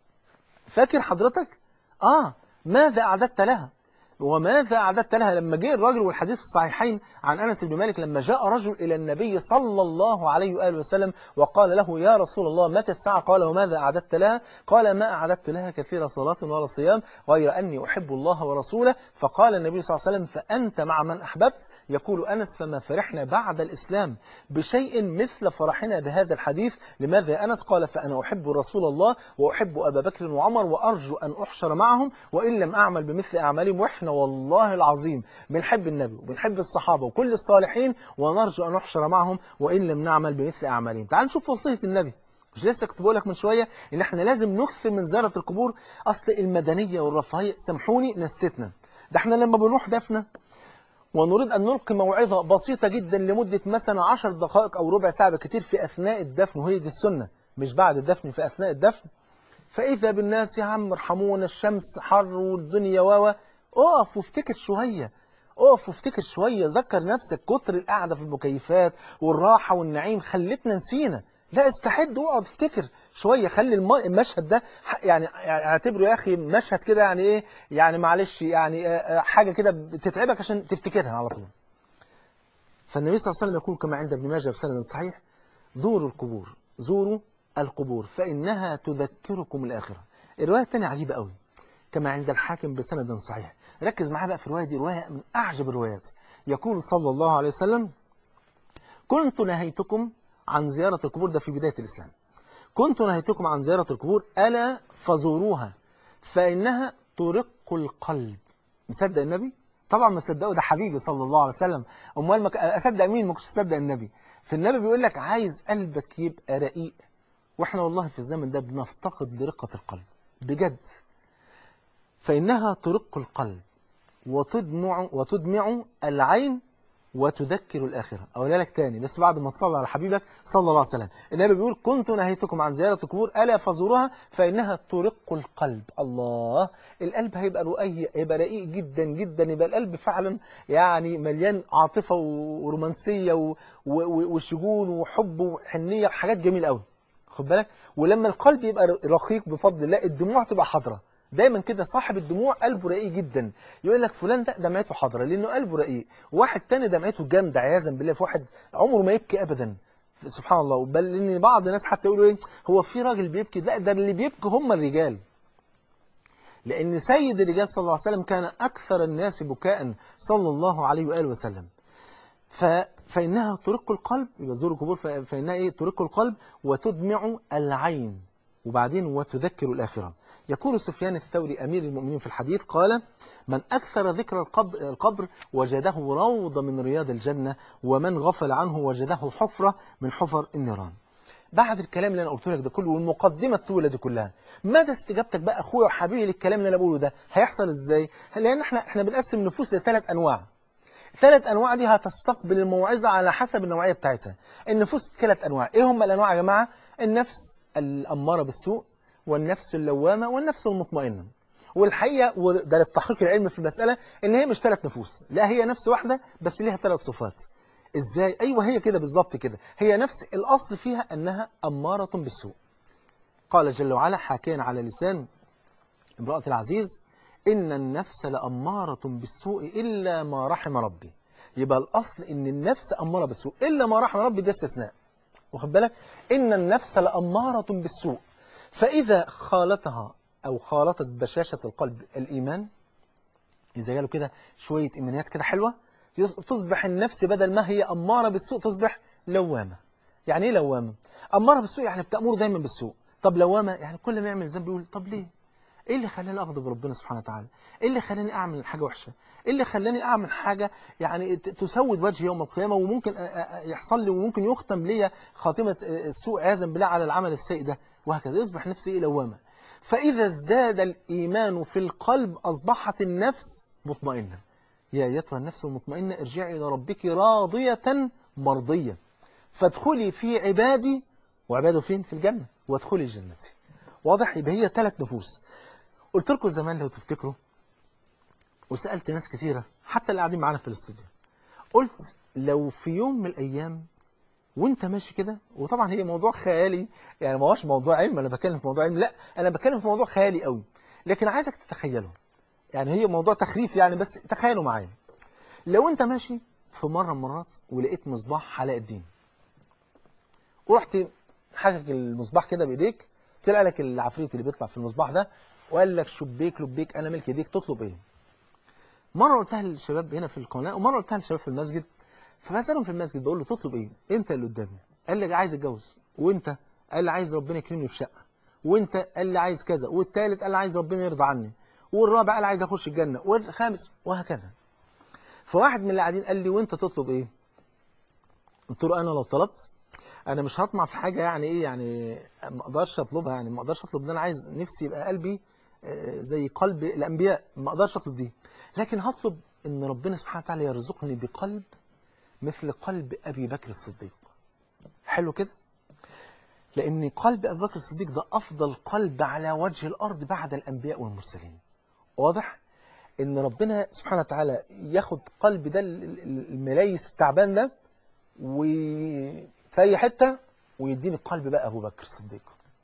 فاكر حضرتك اه ماذا أعددت لها وماذا أعددت لها لما جاء الرجل والحديث في الصحيحين عن أنس بن مالك لما جاء رجل إلى النبي صلى الله عليه وآله وسلم وقال له يا رسول الله متى الساعة قال وماذا أعددت لها قال ما أعددت لها كثير صلاة ولا صيام غير أني أحب الله ورسوله فقال النبي صلى الله عليه وسلم فأنت مع من أحببت يقول أنس فما فرحنا بعد الإسلام بشيء مثل فرحنا بهذا الحديث لماذا يا أنس قال فأنا أحب رسول الله وأحب أبا بكر وعمر وأرجو أن أحشر معهم وإن لم أعمل بمثل أعمالهم وإحنا والله العظيم بنحب النبي وبنحب الصحابة وكل الصالحين ونرجو أن نحشر معهم وإن لم نعمل بمثل أعمالهم تعال نشوف وصية النبي مش لسه كنت بقول لك من شوية إن إحنا لازم نكثر من زيارة القبور أصل المدنية والرفاهية سامحوني نستنا ده إحنا لما بنروح دفنة ونريد أن نلقي موعظة بسيطة جدا لمدة مثلا عشر دقائق أو ربع ساعة كتير في أثناء الدفن وهي دي السنة مش بعد الدفن في أثناء الدفن فإذا بالناس يا عم ارحمونا الشمس حر والدنيا واوا اقف وافتكر شوية اقف وافتكر شوية ذكر نفسك كتر القعدة في المكيفات والراحة والنعيم خلتنا نسينا لا استحد واقعد افتكر شوية خلي الم- المشهد ده ح- يعني اعتبره يا أخي مشهد كده يعني إيه يعني معلش يعني آه، آه، حاجة كده بتتعبك عشان تفتكرها على طول فالنبي صلى الله عليه وسلم يقول كما عند ابن ماجه بسند صحيح زوروا القبور زوروا القبور فإنها تذكركم الآخرة الرواية الثانية عجيبة قوي كما عند الحاكم بسند صحيح ركز معايا بقى في الرواية دي رواية من أعجب الروايات يقول صلى الله عليه وسلم كنت نهيتكم عن زيارة القبور ده في بداية الإسلام كنت نهيتكم عن زيارة القبور ألا فزوروها فإنها ترق القلب مصدق النبي؟ طبعا ما صدقه ده حبيبي صلى الله عليه وسلم امال ما ك- اصدق مين ما كنتش اصدق النبي فالنبي بيقول لك عايز قلبك يبقى رقيق واحنا والله في الزمن ده بنفتقد لرقة القلب بجد فإنها ترق القلب وتدمع وتدمع العين وتذكر الآخرة أقولها لك تاني بس بعد ما تصلي على حبيبك صلى الله عليه وسلم النبي بيقول كنت نهيتكم عن زيارة القبور ألا فزوروها فإنها ترق القلب الله القلب هيبقى رقيق هيبقى رقيق جدا جدا يبقى القلب فعلا يعني مليان عاطفة ورومانسية و- و- وشجون وحب وحنية وحاجات جميلة قوي خد بالك ولما القلب يبقى رقيق بفضل الله الدموع تبقى حاضره دايما كده صاحب الدموع قلبه رقيق جدا يقول لك فلان ده دمعته حاضره لانه قلبه رقيق واحد تاني دمعته جامده عياذا بالله في واحد عمره ما يبكي ابدا سبحان الله بل ان بعض الناس حتى يقولوا ايه هو في راجل بيبكي لا ده اللي بيبكي هم الرجال لأن سيد الرجال صلى الله عليه وسلم كان أكثر الناس بكاء صلى الله عليه وآله وسلم ف... فإنها ترق القلب يبقى زور القبور ف... فإنها إيه ترق القلب وتدمع العين وبعدين وتذكر الآخرة يقول سفيان الثوري أمير المؤمنين في الحديث قال من أكثر ذكر القبر, القبر وجده روضة من رياض الجنة ومن غفل عنه وجده حفرة من حفر النيران بعد الكلام اللي انا قلت لك ده كله والمقدمه الطويله دي كلها مدى استجابتك بقى اخويا وحبيبي للكلام اللي انا بقوله ده هيحصل ازاي لان احنا احنا بنقسم النفوس لثلاث انواع ثلاث انواع دي هتستقبل الموعظه على حسب النوعيه بتاعتها النفوس ثلاث انواع ايه هم الانواع يا جماعه النفس الاماره بالسوء والنفس اللوامه والنفس المطمئنه والحقيقه وده للتحقيق العلمي في المساله ان هي مش ثلاث نفوس لا هي نفس واحده بس ليها ثلاث صفات ازاي ايوه هي كده بالظبط كده هي نفس الاصل فيها انها اماره بالسوء قال جل وعلا حاكيا على لسان امراه العزيز ان النفس لاماره بالسوء الا ما رحم ربي يبقى الاصل ان النفس اماره بالسوء الا ما رحم ربي ده استثناء واخد بالك ان النفس لاماره بالسوء فاذا خالطها او خالطت بشاشه القلب الايمان إذا جاله كده شوية إيمانيات كده حلوة يص- تصبح النفس بدل ما هي أمارة بالسوء تصبح لوامة يعني إيه لوامة؟ أمارة بالسوء يعني بتأمر دايما بالسوء طب لوامة يعني كل ما يعمل ذنب يقول طب ليه؟ ايه اللي خلاني اغضب ربنا سبحانه وتعالى ايه اللي خلاني اعمل حاجه وحشه ايه اللي خلاني اعمل حاجه يعني ت- تسود وجهي يوم القيامه وممكن أ- أ- يحصل لي وممكن يختم لي خاتمه السوء عياذا بالله على العمل السيء ده وهكذا يصبح نفسي ايه لوامه فاذا ازداد الايمان في القلب اصبحت النفس مطمئنه يا ايتها النفس المطمئنه ارجعي الى ربك راضيه مرضيه فادخلي في عبادي وعباده فين في الجنه وادخلي جنتي واضح يبقى هي ثلاث نفوس قلت لكم زمان لو تفتكروا وسالت ناس كثيره حتى اللي قاعدين معانا في الاستوديو قلت لو في يوم من الايام وانت ماشي كده وطبعا هي موضوع خيالي يعني ما هوش موضوع علم انا بتكلم في موضوع علم لا انا بتكلم في موضوع خيالي قوي لكن عايزك تتخيله يعني هي موضوع تخريف يعني بس تخيلوا معايا لو انت ماشي في مره من المرات ولقيت مصباح علاء الدين ورحت حاجك المصباح كده بايديك طلع لك العفريت اللي بيطلع في المصباح ده وقال لك شبيك لبيك انا ملك ايديك تطلب ايه مره قلتها للشباب هنا في القناه ومره قلتها للشباب في المسجد فبسالهم في المسجد بقول له تطلب ايه انت اللي قدامي قال لي عايز اتجوز وانت قال لي عايز ربنا يكرمني بشقه وانت قال لي عايز كذا والثالث قال لي عايز ربنا يرضى عني والرابع قال عايز اخش الجنه والخامس وهكذا فواحد من اللي قاعدين قال لي وانت تطلب ايه قلت له انا لو طلبت انا مش هطمع في حاجه يعني ايه يعني ما اقدرش اطلبها يعني ما اقدرش اطلب ان انا عايز نفسي يبقى قلبي آه، زي قلب الانبياء ما اقدرش اطلب دي لكن هطلب ان ربنا سبحانه وتعالى يرزقني بقلب مثل قلب ابي بكر الصديق حلو كده لان قلب ابي بكر الصديق ده افضل قلب على وجه الارض بعد الانبياء والمرسلين واضح ان ربنا سبحانه وتعالى ياخد قلب ده ال- ال- المليس التعبان ده وفي اي حته ويديني قلب بقى ابو بكر الصديق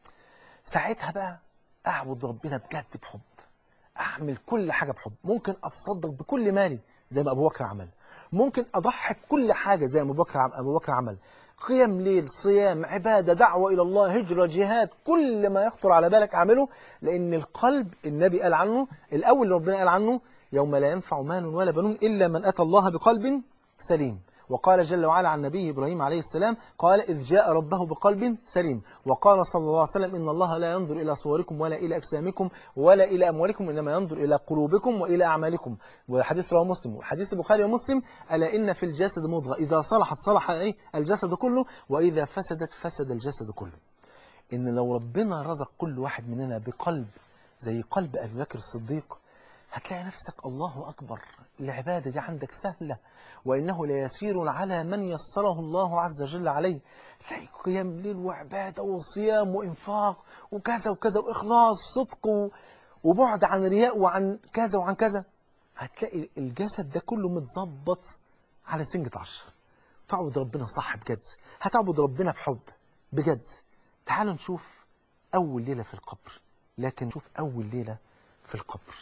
ساعتها بقى اعبد ربنا بجد بحب اعمل كل حاجه بحب ممكن اتصدق بكل مالي زي ما ابو بكر عمل ممكن اضحي بكل حاجه زي ما ابو بكر عم- ابو بكر عمل قيام ليل صيام عباده دعوه الى الله هجره جهاد كل ما يخطر على بالك اعمله لان القلب النبي قال عنه الاول اللي ربنا قال عنه يوم لا ينفع مال ولا بنون الا من اتى الله بقلب سليم وقال جل وعلا عن نبيه إبراهيم عليه السلام قال إذ جاء ربه بقلب سليم وقال صلى الله عليه وسلم إن الله لا ينظر إلى صوركم ولا إلى أجسامكم ولا إلى أموالكم إنما ينظر إلى قلوبكم وإلى أعمالكم وحديث رواه مسلم وحديث البخاري ومسلم ألا إن في الجسد مضغة إذا صلحت صلح إيه الجسد كله وإذا فسدت فسد الجسد كله إن لو ربنا رزق كل واحد مننا بقلب زي قلب أبي بكر الصديق هتلاقي نفسك الله أكبر العبادة دي عندك سهلة وإنه ليسير على من يسره الله عز وجل عليه تلاقي قيام ليل وعبادة وصيام وإنفاق وكذا وكذا وإخلاص وصدق و- وبعد عن رياء وعن كذا وعن كذا هتلاقي الجسد ده كله متظبط على سنجة عشر تعبد ربنا صح بجد هتعبد ربنا بحب بجد تعالوا نشوف أول ليلة في القبر لكن نشوف أول ليلة في القبر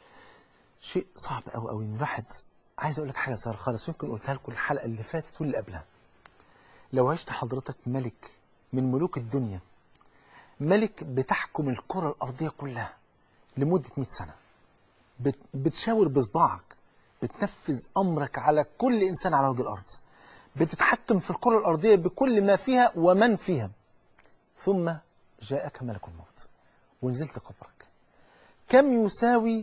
شيء صعب قوي قوي ان الواحد عايز اقول لك حاجه صغيره خالص يمكن قلتها لكم الحلقه اللي فاتت واللي قبلها لو عشت حضرتك ملك من ملوك الدنيا ملك بتحكم الكره الارضيه كلها لمده 100 سنه بت- بتشاور بصباعك بتنفذ امرك على كل انسان على وجه الارض بتتحكم في الكره الارضيه بكل ما فيها ومن فيها ثم جاءك ملك الموت ونزلت قبرك كم يساوي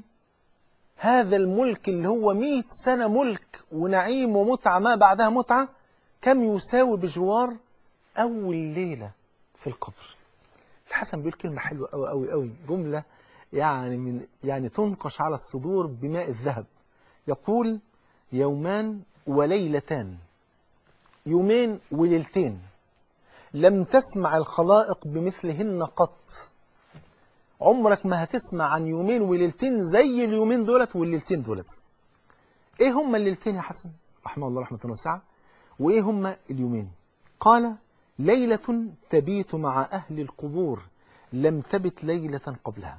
هذا الملك اللي هو مئة سنة ملك ونعيم ومتعة ما بعدها متعة كم يساوي بجوار أول ليلة في القبر الحسن بيقول كلمة حلوة أوي أوي أوي جملة يعني من يعني تنقش على الصدور بماء الذهب يقول يومان وليلتان يومين وليلتين لم تسمع الخلائق بمثلهن قط عمرك ما هتسمع عن يومين وليلتين زي اليومين دولت والليلتين دولت ايه هما الليلتين يا حسن رحمه الله رحمه واسعه وايه هما اليومين قال ليلة تبيت مع أهل القبور لم تبت ليلة قبلها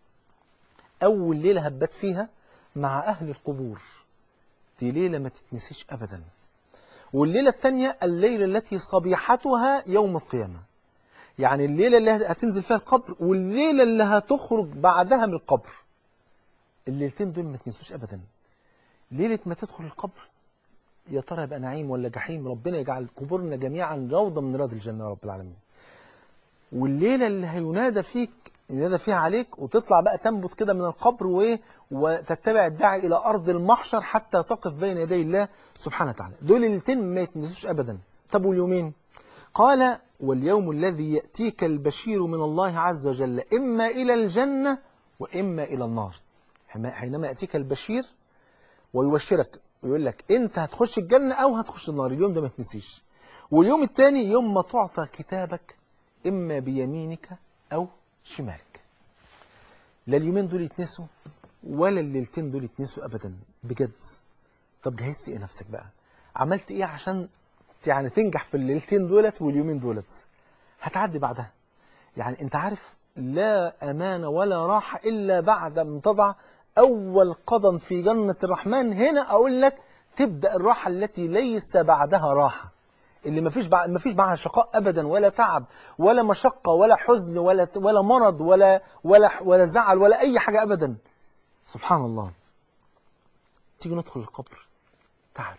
أول ليلة هبت فيها مع أهل القبور دي ليلة ما تتنسيش أبدا والليلة الثانية الليلة التي صبيحتها يوم القيامة يعني الليلة اللي هتنزل فيها القبر والليلة اللي هتخرج بعدها من القبر الليلتين دول ما تنسوش أبدا ليلة ما تدخل القبر يا ترى يبقى نعيم ولا جحيم ربنا يجعل قبورنا جميعا روضة من رياض الجنة يا رب العالمين والليلة اللي هينادى فيك ينادى فيها عليك وتطلع بقى تنبت كده من القبر وايه وتتبع الداعي الى ارض المحشر حتى تقف بين يدي الله سبحانه وتعالى دول الليلتين ما يتنسوش ابدا طب واليومين قال واليوم الذي ياتيك البشير من الله عز وجل اما الى الجنه واما الى النار حينما ياتيك البشير ويبشرك ويقول لك انت هتخش الجنه او هتخش النار اليوم ده ما يتنسيش واليوم الثاني يوم ما تعطى كتابك اما بيمينك او شمالك لا اليومين دول يتنسوا ولا الليلتين دول يتنسوا ابدا بجد طب جهزت ايه نفسك بقى عملت ايه عشان يعني تنجح في الليلتين دولت واليومين دولت هتعدي بعدها يعني انت عارف لا امان ولا راحه الا بعد ما تضع اول قدم في جنه الرحمن هنا اقول لك تبدا الراحه التي ليس بعدها راحه اللي ما فيش ما فيش معاها شقاء ابدا ولا تعب ولا مشقه ولا حزن ولا ولا مرض ولا ولا ولا زعل ولا اي حاجه ابدا سبحان الله تيجي ندخل القبر تعالوا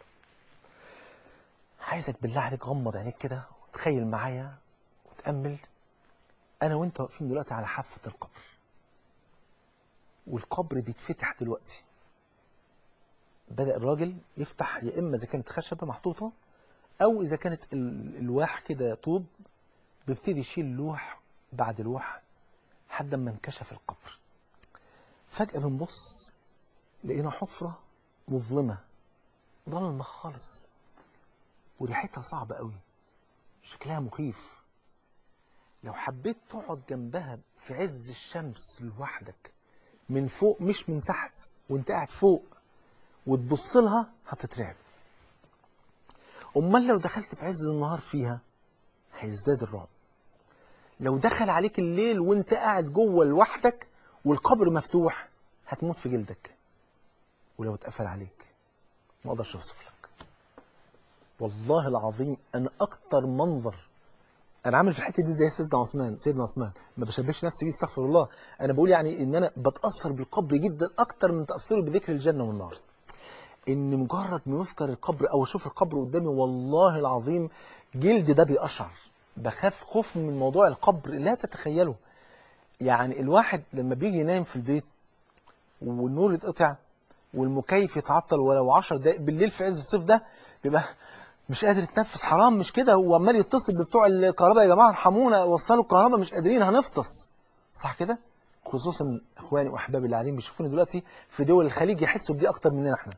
عايزك بالله عليك غمض عينيك كده وتخيل معايا وتامل انا وانت واقفين دلوقتي على حافه القبر والقبر بيتفتح دلوقتي بدأ الراجل يفتح يا إما إذا كانت خشبة محطوطة أو إذا كانت الواح كده طوب بيبتدي يشيل لوح بعد لوح لحد ما انكشف القبر فجأة بنبص لقينا حفرة مظلمة ضلمة خالص وريحتها صعبة قوي شكلها مخيف لو حبيت تقعد جنبها في عز الشمس لوحدك من فوق مش من تحت وانت قاعد فوق وتبص لها هتترعب امال لو دخلت في عز النهار فيها هيزداد الرعب لو دخل عليك الليل وانت قاعد جوه لوحدك والقبر مفتوح هتموت في جلدك ولو اتقفل عليك ما اقدرش اوصف لك والله العظيم انا اكتر منظر انا عامل في الحته دي زي سيدنا عثمان سيدنا عثمان ما بشبهش نفسي بيه استغفر الله انا بقول يعني ان انا بتاثر بالقبر جدا اكتر من تاثري بذكر الجنه والنار ان مجرد ما يذكر القبر او اشوف القبر قدامي والله العظيم جلدي ده بيقشعر بخاف خوف من موضوع القبر لا تتخيله يعني الواحد لما بيجي ينام في البيت والنور يتقطع والمكيف يتعطل ولو 10 دقائق بالليل في عز الصيف ده بيبقى مش قادر يتنفس حرام مش كده هو عمال يتصل بتوع الكهرباء يا جماعه ارحمونا وصلوا الكهرباء مش قادرين هنفطس صح كده خصوصا اخواني واحبابي اللي قاعدين بيشوفوني دلوقتي في دول الخليج يحسوا بدي اكتر مننا احنا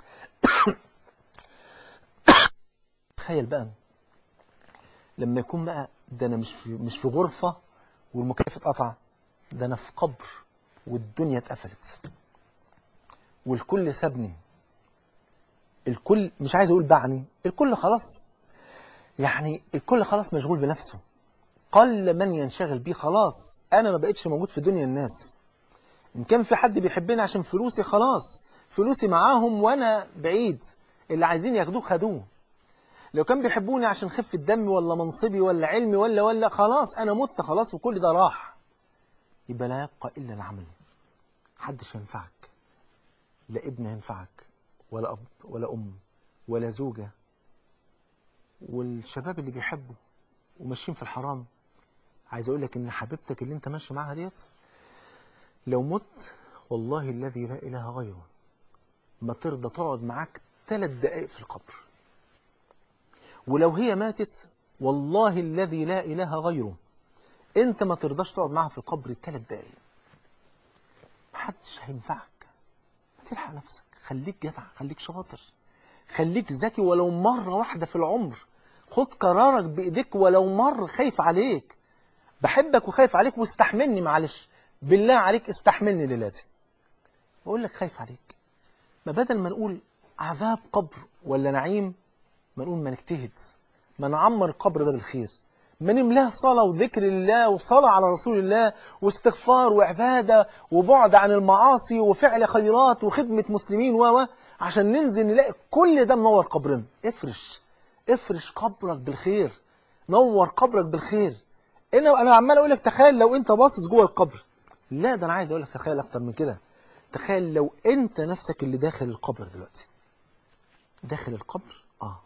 تخيل بقى لما يكون بقى ده انا مش في مش في غرفه والمكيف اتقطع ده انا في قبر والدنيا اتقفلت والكل سابني الكل مش عايز اقول باعني الكل خلاص يعني الكل خلاص مشغول بنفسه قل من ينشغل بيه خلاص انا ما بقتش موجود في دنيا الناس ان كان في حد بيحبني عشان فلوسي خلاص فلوسي معاهم وانا بعيد اللي عايزين ياخدوه خدوه لو كان بيحبوني عشان خفة دمي ولا منصبي ولا علمي ولا ولا خلاص انا مت خلاص وكل ده راح يبقى لا يبقى الا العمل محدش ينفعك لا ابن ينفعك ولا اب ولا ام ولا زوجه والشباب اللي بيحبوا وماشيين في الحرام عايز اقول لك ان حبيبتك اللي انت ماشي معاها ديت لو مت والله الذي لا اله غيره ما ترضى تقعد معاك ثلاث دقائق في القبر ولو هي ماتت والله الذي لا اله غيره انت ما ترضاش تقعد معاها في القبر ثلاث دقائق محدش هينفعك ما تلحق نفسك خليك جدع خليك شاطر خليك ذكي ولو مرة واحدة في العمر خد قرارك بإيديك ولو مرة خايف عليك بحبك وخايف عليك واستحملني معلش بالله عليك استحملني ليلاتي بقول لك خايف عليك ما بدل ما نقول عذاب قبر ولا نعيم ما نقول ما نجتهد ما نعمر القبر ده بالخير ما نملاه صلاة وذكر الله وصلاة على رسول الله واستغفار وعبادة وبعد عن المعاصي وفعل خيرات وخدمة مسلمين و عشان ننزل نلاقي كل ده منور قبرنا افرش افرش قبرك بالخير نور قبرك بالخير انا انا عمال اقول لك تخيل لو انت باصص جوه القبر لا ده انا عايز اقول لك تخيل اكتر من كده تخيل لو انت نفسك اللي داخل القبر دلوقتي داخل القبر اه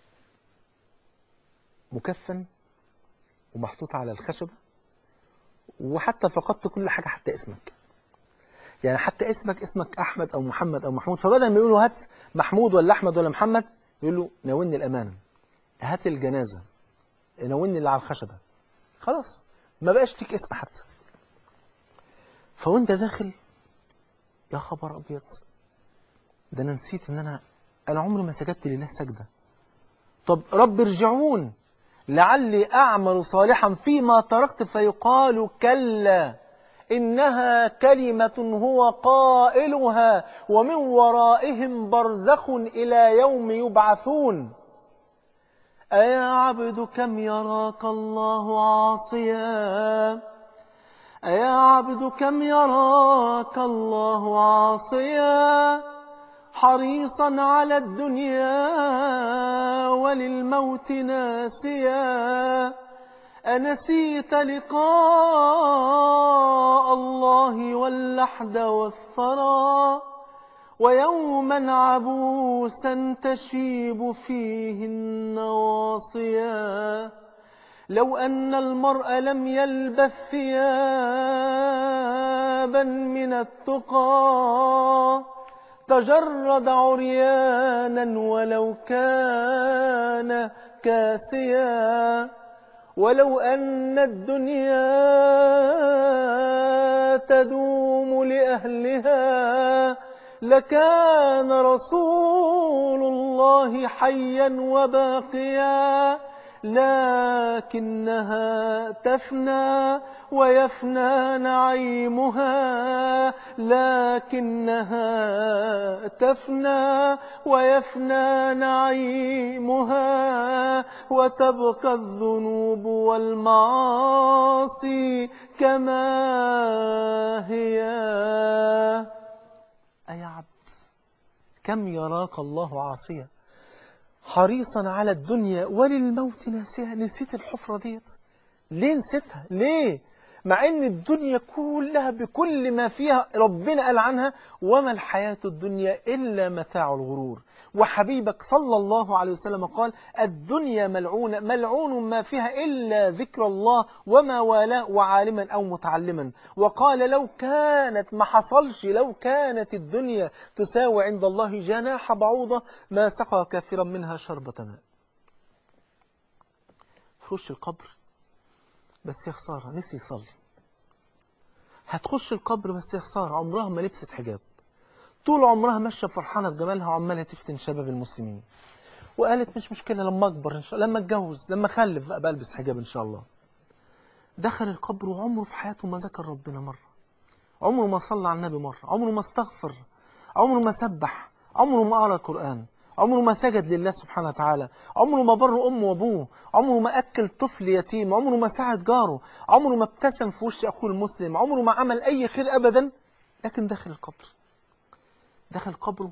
مكفن ومحطوط على الخشبة وحتى فقدت كل حاجة حتى اسمك يعني حتى اسمك اسمك أحمد أو محمد أو محمود فبدل ما يقولوا هات محمود ولا أحمد ولا محمد يقول له ناولني الأمانة هات الجنازة ناولني اللي على الخشبة خلاص ما بقاش ليك اسم حتى فوانت داخل يا خبر أبيض ده أنا نسيت إن أنا أنا عمري ما سجدت لله سجدة طب رب ارجعون لعلي أعمل صالحا فيما تركت فيقال كلا إنها كلمة هو قائلها ومن ورائهم برزخ إلى يوم يبعثون أيا عبد كم يراك الله عاصيا أيا عبد كم يراك الله عاصيا حريصا على الدنيا وللموت ناسيا أنسيت لقاء الله واللحد والثرى ويوما عبوسا تشيب فيه النواصيا لو أن المرء لم يلبث ثيابا من التقى تجرد عريانا ولو كان كاسيا ولو أن الدنيا تدوم لأهلها لكان رسول الله حيا وباقيا لكنها تفنى ويفنى نعيمها لكنها تفنى ويفنى نعيمها وتبقى الذنوب والمعاصي كما هي أي عبد كم يراك الله عاصيا حريصا على الدنيا وللموت ناسيها نسيت الحفرة ديت ليه نسيتها ليه مع ان الدنيا كلها بكل ما فيها ربنا قال عنها وما الحياة الدنيا إلا متاع الغرور وحبيبك صلى الله عليه وسلم قال الدنيا ملعونة ملعون ما فيها إلا ذكر الله وما والاه وعالما أو متعلما وقال لو كانت ما حصلش لو كانت الدنيا تساوي عند الله جناح بعوضة ما سقى كافرا منها شربة ماء خش القبر بس يا خسارة نسي يصلي هتخش القبر بس يا خسارة عمرها ما لبست حجاب طول عمرها ماشية فرحانة بجمالها وعمالة تفتن شباب المسلمين وقالت مش مشكلة لما أكبر إن شاء الله لما أتجوز لما أخلف بقى بلبس حجاب إن شاء الله دخل القبر وعمره في حياته ما ذكر ربنا مرة عمره ما صلى على النبي مرة عمره ما استغفر عمره ما سبح عمره ما قرأ القرآن عمره ما سجد لله سبحانه وتعالى عمره ما بر أمه وأبوه عمره ما أكل طفل يتيم عمره ما ساعد جاره عمره ما ابتسم في وش أخوه المسلم عمره ما عمل أي خير أبدا لكن دخل القبر دخل قبره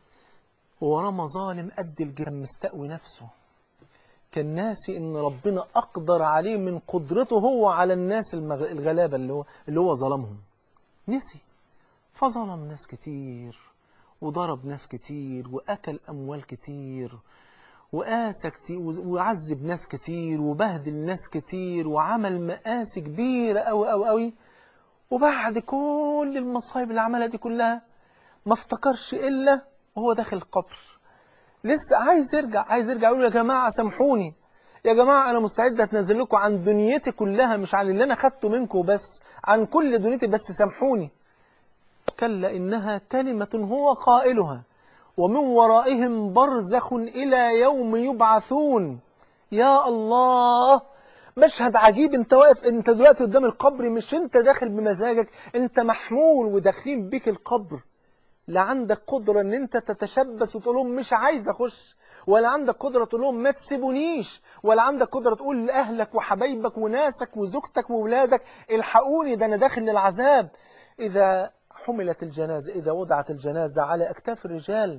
ووراه مظالم قد الجرم مستقوي نفسه كان ناسي ان ربنا اقدر عليه من قدرته هو على الناس المغ... الغلابه اللي هو اللي هو ظلمهم نسي فظلم ناس كتير وضرب ناس كتير واكل اموال كتير وقاسى كتير وعذب ناس كتير وبهدل ناس كتير وعمل مقاسي كبيره قوي قوي قوي وبعد كل المصايب اللي عملها دي كلها ما افتكرش الا وهو داخل القبر لسه عايز يرجع عايز يرجع يقول يا جماعه سامحوني يا جماعه انا مستعد اتنازل لكم عن دنيتي كلها مش عن اللي انا خدته منكم بس عن كل دنيتي بس سامحوني كلا انها كلمه هو قائلها ومن ورائهم برزخ الى يوم يبعثون يا الله مشهد عجيب انت واقف انت دلوقتي قدام القبر مش انت داخل بمزاجك انت محمول وداخلين بيك القبر لا عندك قدرة ان انت تتشبث وتقول لهم مش عايز اخش ولا عندك قدرة تقول لهم ما تسيبونيش ولا عندك قدرة تقول لأهلك وحبايبك وناسك وزوجتك وولادك الحقوني ده انا داخل للعذاب إذا حملت الجنازة إذا وضعت الجنازة على أكتاف الرجال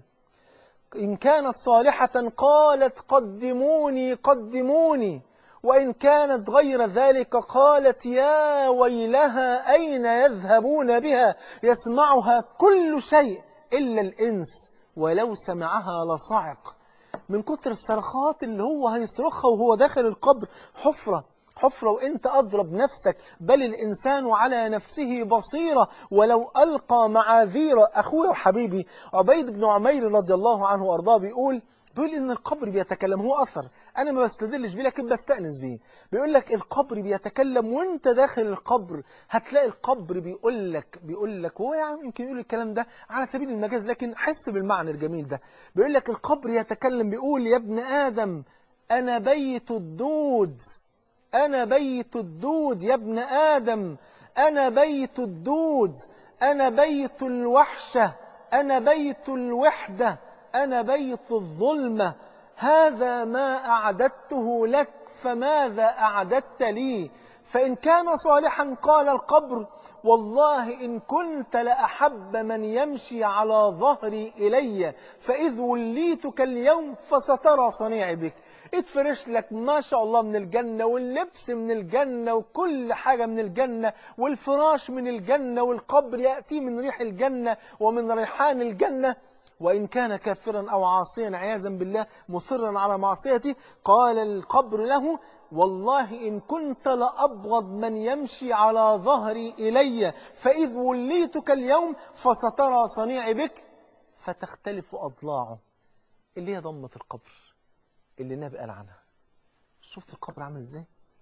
إن كانت صالحة قالت قدموني قدموني وإن كانت غير ذلك قالت يا ويلها أين يذهبون بها يسمعها كل شيء إلا الإنس ولو سمعها لصعق من كتر الصرخات اللي هو هيصرخها وهو داخل القبر حفرة حفرة وانت أضرب نفسك بل الإنسان على نفسه بصيرة ولو ألقى معاذير أخوي وحبيبي عبيد بن عمير رضي الله عنه وأرضاه بيقول بيقول إن القبر بيتكلم هو أثر أنا ما بستدلش بيه لكن بستأنس بيه بيقول لك القبر بيتكلم وانت داخل القبر هتلاقي القبر بيقول لك بيقول لك هو يعني يمكن يقول الكلام ده على سبيل المجاز لكن حس بالمعنى الجميل ده بيقول لك القبر يتكلم بيقول يا ابن آدم أنا بيت الدود أنا بيت الدود يا ابن آدم أنا بيت الدود أنا بيت الوحشة أنا بيت الوحدة أنا بيت الظلمة هذا ما أعددته لك فماذا أعددت لي فإن كان صالحا قال القبر والله إن كنت لأحب من يمشي على ظهري إلي فإذ وليتك اليوم فسترى صنيعي بك اتفرش لك ما شاء الله من الجنة واللبس من الجنة وكل حاجة من الجنة والفراش من الجنة والقبر يأتي من ريح الجنة ومن ريحان الجنة وإن كان كافرا أو عاصيا عياذا بالله مصرا على معصيته قال القبر له والله إن كنت لأبغض من يمشي على ظهري إلي فإذ وليتك اليوم فسترى صنيعي بك فتختلف أضلاعه اللي هي ضمة القبر اللي النبي قال عنها شفت القبر عامل ازاي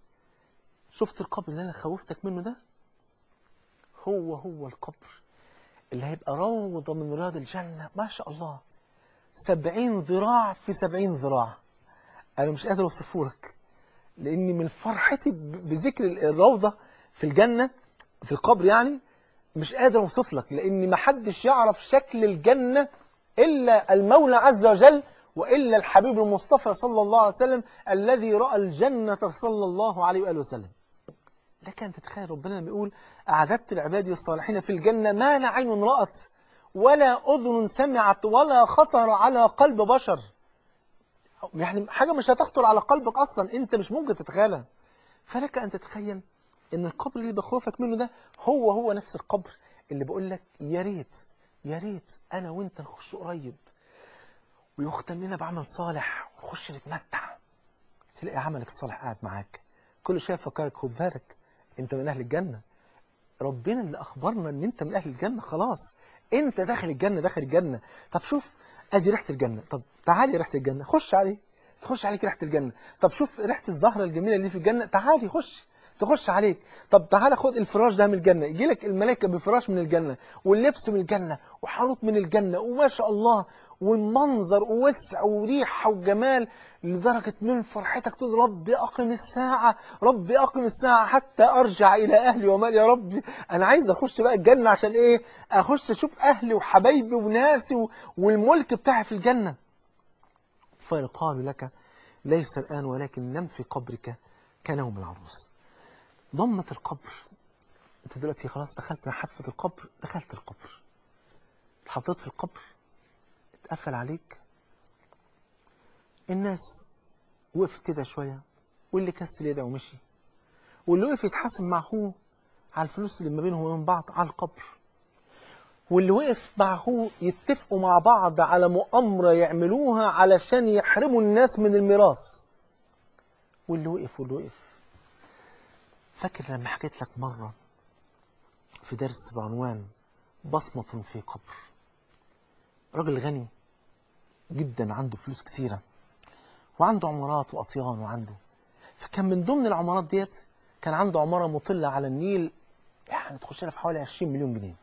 شفت القبر اللي انا خوفتك منه ده هو هو القبر اللي هيبقى روضة من رياض الجنة ما شاء الله سبعين ذراع في سبعين ذراع أنا مش قادر أوصفه لك لأني من فرحتي ب- بذكر الروضة في الجنة في القبر يعني مش قادر أوصف لك لأن ما حدش يعرف شكل الجنة إلا المولى عز وجل وإلا الحبيب المصطفى صلى الله عليه وسلم الذي رأى الجنة صلى الله عليه وآله وسلم لك أن تتخيل ربنا لما يقول أعددت لعبادي الصالحين في الجنة ما لا عين رأت ولا أذن سمعت ولا خطر على قلب بشر يعني حاجة مش هتخطر على قلبك أصلا أنت مش ممكن تتخيلها فلك أن تتخيل أن القبر اللي بخوفك منه ده هو هو نفس القبر اللي بقول لك يا ريت يا ريت أنا وأنت نخش قريب ويختم لنا بعمل صالح ونخش نتمتع تلاقي عملك الصالح قاعد معاك كل شويه يفكرك خد بالك انت من اهل الجنه ربنا اللي اخبرنا ان انت من اهل الجنه خلاص انت داخل الجنه داخل الجنه طب شوف ادي ريحه الجنه طب تعالي ريحه الجنه خش عليه تخش عليك ريحه الجنه طب شوف ريحه الزهره الجميله اللي في الجنه تعالي خش تخش عليك طب تعالى خد الفراش ده من الجنة يجي لك الملائكة بفراش من الجنة واللبس من الجنة وحروط من الجنة وما شاء الله والمنظر ووسع وريحة وجمال لدرجة من فرحتك تقول ربي أقم الساعة ربي أقم الساعة حتى أرجع إلى أهلي ومالي يا ربي أنا عايز أخش بقى الجنة عشان إيه أخش أشوف أهلي وحبايبي وناسي و- والملك بتاعي في الجنة فيقال لك ليس الآن ولكن نم في قبرك كنوم العروس ضمة القبر انت دلوقتي خلاص دخلت حافة القبر دخلت القبر اتحطيت في القبر اتقفل عليك الناس وقفت كده شوية واللي كسل يدعي ومشي واللي وقف يتحاسب مع اخوه على الفلوس اللي ما بينهم وبين بعض على القبر واللي وقف مع اخوه يتفقوا مع بعض على مؤامرة يعملوها علشان يحرموا الناس من الميراث واللي وقف واللي وقف فاكر لما حكيت لك مرة في درس بعنوان بصمة في قبر راجل غني جدا عنده فلوس كثيرة وعنده عمارات وأطيان وعنده فكان من ضمن العمارات ديت كان عنده عمارة مطلة على النيل يعني تخش لها في حوالي 20 مليون جنيه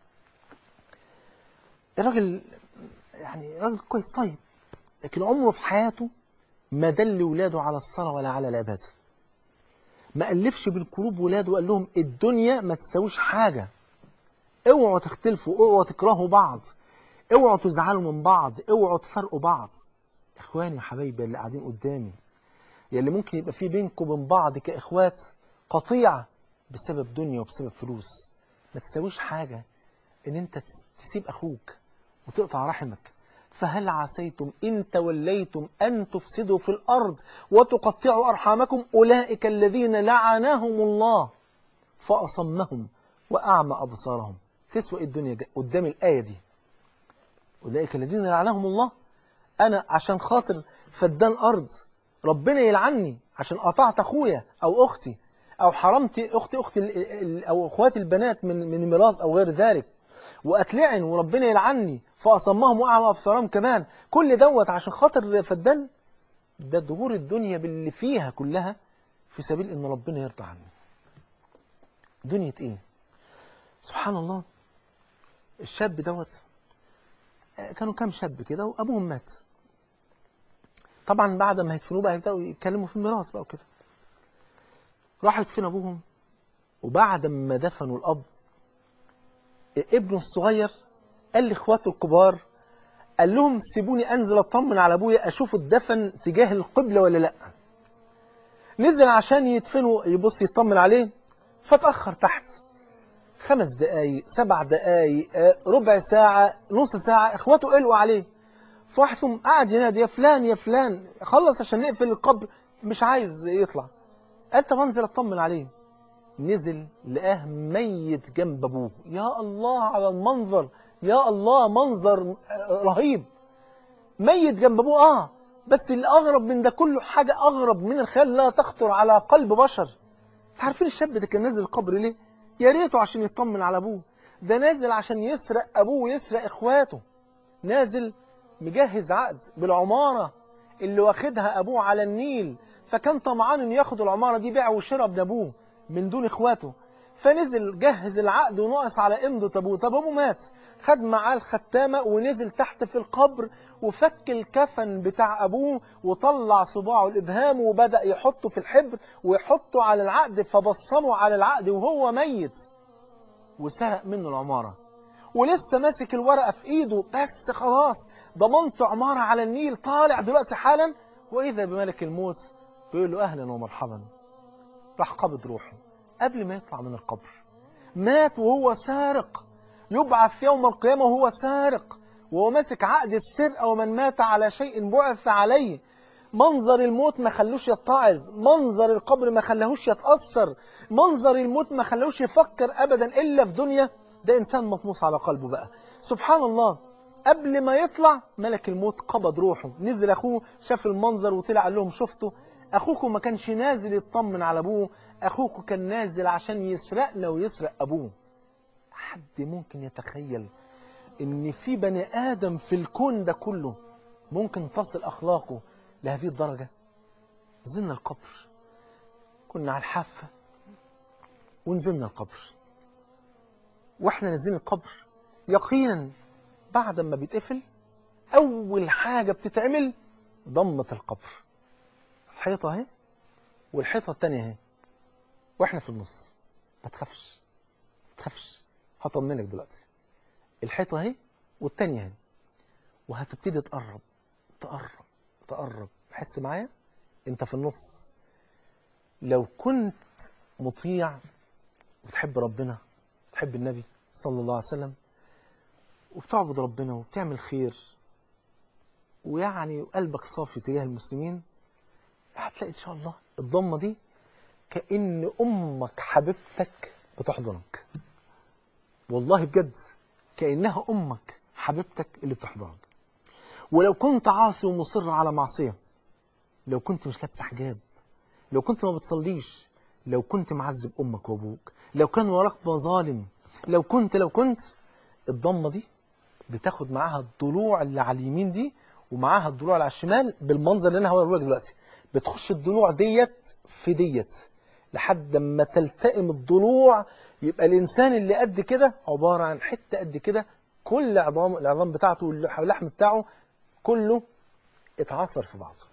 الراجل يعني راجل كويس طيب لكن عمره في حياته ما دل ولاده على الصلاة ولا على العبادة ما ألفش بالقلوب ولاده وقال لهم الدنيا ما تساويش حاجة اوعوا تختلفوا اوعوا تكرهوا بعض اوعوا تزعلوا من بعض اوعوا تفرقوا بعض اخواني حبايبي اللي قاعدين قدامي يلي ممكن يبقى في بينكم وبين بعض كاخوات قطيعة بسبب دنيا وبسبب فلوس ما تساويش حاجة ان انت تس- تسيب اخوك وتقطع رحمك فهل عسيتم إن توليتم أن تفسدوا في الأرض وتقطعوا أرحامكم أولئك الذين لعنهم الله فأصمهم وأعمى أبصارهم تسوى إيه الدنيا جا- قدام الآية دي أولئك الذين لعنهم الله أنا عشان خاطر فدان أرض ربنا يلعني عشان قطعت اخويا او اختي او حرمت اختي اختي ال- ال- او اخواتي البنات من من ميراث او غير ذلك واتلعن وربنا يلعني فاصمهم واعمى ابصارهم كمان كل دوت عشان خاطر فدان ده ظهور الدنيا باللي فيها كلها في سبيل ان ربنا يرضى عني دنيا ايه سبحان الله الشاب دوت آه، كانوا كام شاب كده وابوهم مات طبعا بعد ما هيدفنوه بقى يبداوا يتكلموا في الميراث بقى وكده راحوا يدفنوا ابوهم وبعد ما دفنوا الاب ابنه الصغير قال لاخواته الكبار قال لهم سيبوني انزل اطمن على ابويا اشوف الدفن تجاه القبله ولا لا نزل عشان يدفنوا يبص يطمن عليه فتاخر تحت خمس دقايق سبع دقايق آه، ربع ساعة نص ساعة اخواته قلقوا عليه فواحد فيهم قعد ينادي يا فلان يا فلان خلص عشان نقفل القبر مش عايز يطلع قال طب انزل اطمن عليه نزل لقاه ميت جنب ابوه يا الله على المنظر يا الله منظر آه، رهيب ميت جنب ابوه اه بس اللي اغرب من ده كله حاجه اغرب من الخيال لا تخطر على قلب بشر انت عارفين الشاب ده كان نازل القبر ليه يا ريته عشان يطمن على ابوه ده نازل عشان يسرق ابوه ويسرق اخواته نازل مجهز عقد بالعماره اللي واخدها ابوه على النيل فكان طمعان انه ياخد العماره دي بيع وشراء ابن ابوه من دون اخواته فنزل جهز العقد وناقص على امضة ابوه طب ابوه مات خد معاه الختامة ونزل تحت في القبر وفك الكفن بتاع ابوه وطلع صباعه الابهام وبدأ يحطه في الحبر ويحطه على العقد فبصمه على العقد وهو ميت وسرق منه العمارة ولسه ماسك الورقة في ايده بس خلاص ضمنت عمارة على النيل طالع دلوقتي حالا واذا بملك الموت بيقول له اهلا ومرحبا راح قبض روحه قبل ما يطلع من القبر مات وهو سارق يبعث يوم القيامة وهو سارق وهو ماسك عقد السرقة ومن مات على شيء بعث عليه منظر الموت ما خلوش يتعظ منظر القبر ما خلاهوش يتأثر منظر الموت ما خلاهوش يفكر أبدا إلا في دنيا ده إنسان مطموس على قلبه بقى سبحان الله قبل ما يطلع ملك الموت قبض روحه نزل أخوه شاف المنظر وطلع قال لهم شفتوا أخوكم ما كانش نازل يطمن على أبوه أخوكم كان نازل عشان يسرقنا ويسرق أبوه حد ممكن يتخيل إن في بني آدم في الكون ده كله ممكن تصل أخلاقه لهذه الدرجة نزلنا القبر كنا على الحافة ونزلنا القبر واحنا نازلين القبر يقينا بعد ما بيتقفل أول حاجة بتتعمل ضمة القبر الحيطة اهي والحيطة التانية اهي واحنا في النص ما تخافش ما تخافش هطمنك دلوقتي الحيطة اهي والتانية اهي وهتبتدي تقرب تقرب تقرب حس معايا انت في النص لو كنت مطيع وتحب ربنا تحب النبي صلى الله عليه وسلم وبتعبد ربنا وبتعمل خير ويعني قلبك صافي تجاه المسلمين هتلاقي ان شاء الله الضمه دي كأن امك حبيبتك بتحضنك والله بجد كأنها امك حبيبتك اللي بتحضنك ولو كنت عاصي ومصر على معصيه لو كنت مش لابسه حجاب لو كنت ما بتصليش لو كنت معذب امك وابوك لو كان وراك مظالم لو كنت لو كنت الضمه دي بتاخد معاها الضلوع اللي على اليمين دي ومعاها الضلوع اللي على الشمال بالمنظر اللي انا هوريه لك دلوقتي بتخش الضلوع ديت في ديت لحد ما تلتئم الضلوع يبقى الانسان اللي قد كده عباره عن حته قد كده كل عظام العظام بتاعته واللحم بتاعه كله اتعصر في بعضه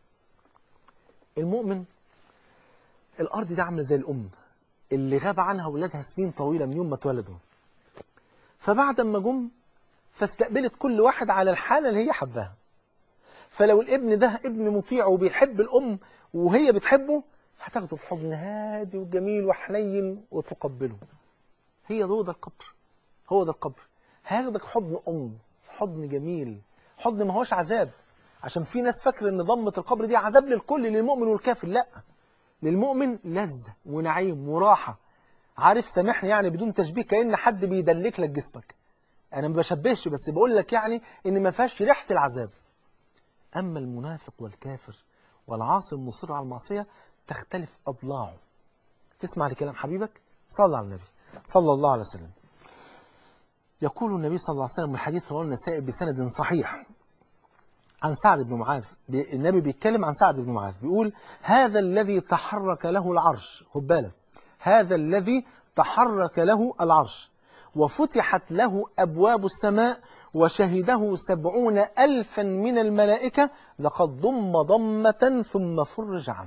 المؤمن الارض دي عامله زي الام اللي غاب عنها ولادها سنين طويله من يوم ما اتولدوا فبعد ما جم فاستقبلت كل واحد على الحاله اللي هي حباها فلو الابن ده ابن مطيع وبيحب الام وهي بتحبه هتاخده في حضن هادي وجميل وحنين وتقبله هي ده ده القبر هو ده القبر هياخدك حضن ام حضن جميل حضن ما هوش عذاب عشان في ناس فاكره ان ضمه القبر دي عذاب للكل للمؤمن والكافر لا للمؤمن لذة ونعيم وراحة عارف سامحني يعني بدون تشبيه كأن حد بيدلك لك جسمك أنا ما بشبهش بس بقول لك يعني إن ما فيهاش ريحة العذاب أما المنافق والكافر والعاصي المصر على المعصية تختلف أضلاعه تسمع لكلام حبيبك صلى على النبي صلى الله عليه وسلم يقول النبي صلى الله عليه وسلم من حديث رواه النسائي بسند صحيح عن سعد بن معاذ بي- النبي بيتكلم عن سعد بن معاذ بيقول هذا الذي تحرك له العرش خد بالك هذا الذي تحرك له العرش وفتحت له أبواب السماء وشهده سبعون ألفا من الملائكة لقد ضم ضمة ثم فرج عنه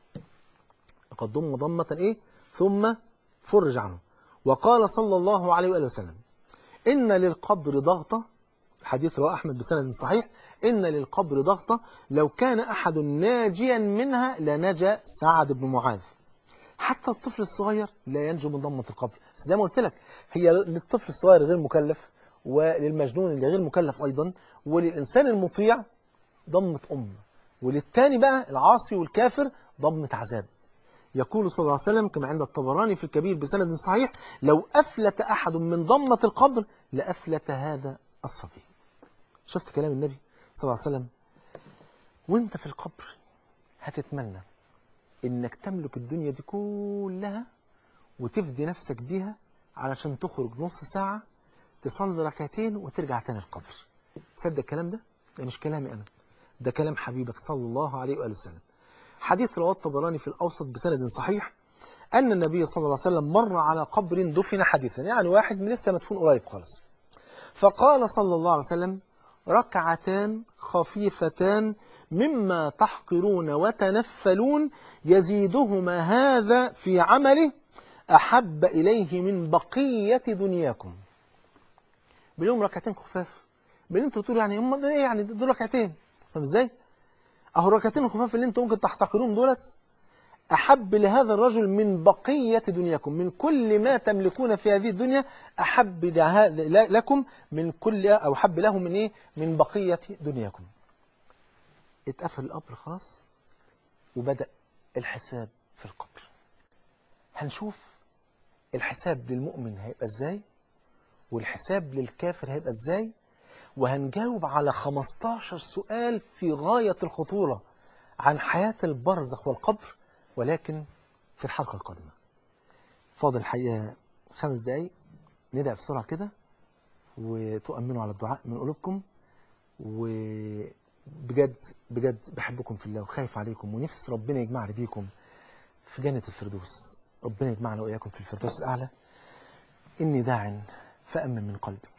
لقد ضم ضمة إيه ثم فرج عنه وقال صلى الله عليه وآله وسلم إن للقبر ضغطة حديث رواه أحمد بسند صحيح إن للقبر ضغطة لو كان أحد ناجيا منها لنجا سعد بن معاذ حتى الطفل الصغير لا ينجو من ضمة القبر زي ما قلت لك هي للطفل الصغير غير مكلف وللمجنون اللي غير مكلف أيضا وللإنسان المطيع ضمة أم وللتاني بقى العاصي والكافر ضمة عذاب يقول صلى الله عليه وسلم كما عند الطبراني في الكبير بسند صحيح لو أفلت أحد من ضمة القبر لأفلت هذا الصبي شفت كلام النبي صلى الله عليه وسلم وانت في القبر هتتمنى انك تملك الدنيا دي كلها وتفدي نفسك بيها علشان تخرج نص ساعة تصلي ركعتين وترجع تاني القبر تصدق الكلام ده؟ ده مش كلامي أنا ده كلام حبيبك صلى الله عليه وآله وسلم حديث رواه الطبراني في الأوسط بسند صحيح أن النبي صلى الله عليه وسلم مر على قبر دفن حديثا يعني واحد من لسه مدفون قريب خالص فقال صلى الله عليه وسلم ركعتان خفيفتان مما تحقرون وتنفلون يزيدهما هذا في عمله أحب إليه من بقية دنياكم بيقول لهم ركعتين خفاف بين انتوا تقولوا يعني هم ايه يعني دول ركعتين فاهم ازاي؟ اهو الركعتين الخفاف اللي انتوا ممكن تحتقرون دولت أحب لهذا الرجل من بقية دنياكم من كل ما تملكون في هذه الدنيا أحب لها- لكم من كل أو أحب له من إيه من بقية دنياكم اتقفل القبر خلاص وبدأ الحساب في القبر هنشوف الحساب للمؤمن هيبقى ازاي والحساب للكافر هيبقى ازاي وهنجاوب على 15 سؤال في غاية الخطورة عن حياة البرزخ والقبر ولكن في الحلقة القادمة فاضل الحقيقة خمس دقايق ندعي بسرعة كده وتؤمنوا على الدعاء من قلوبكم وبجد بجد بحبكم في الله وخايف عليكم ونفس ربنا يجمعني بيكم في جنة الفردوس ربنا يجمعنا وإياكم في الفردوس الأعلى إني داع فأمن من قلبك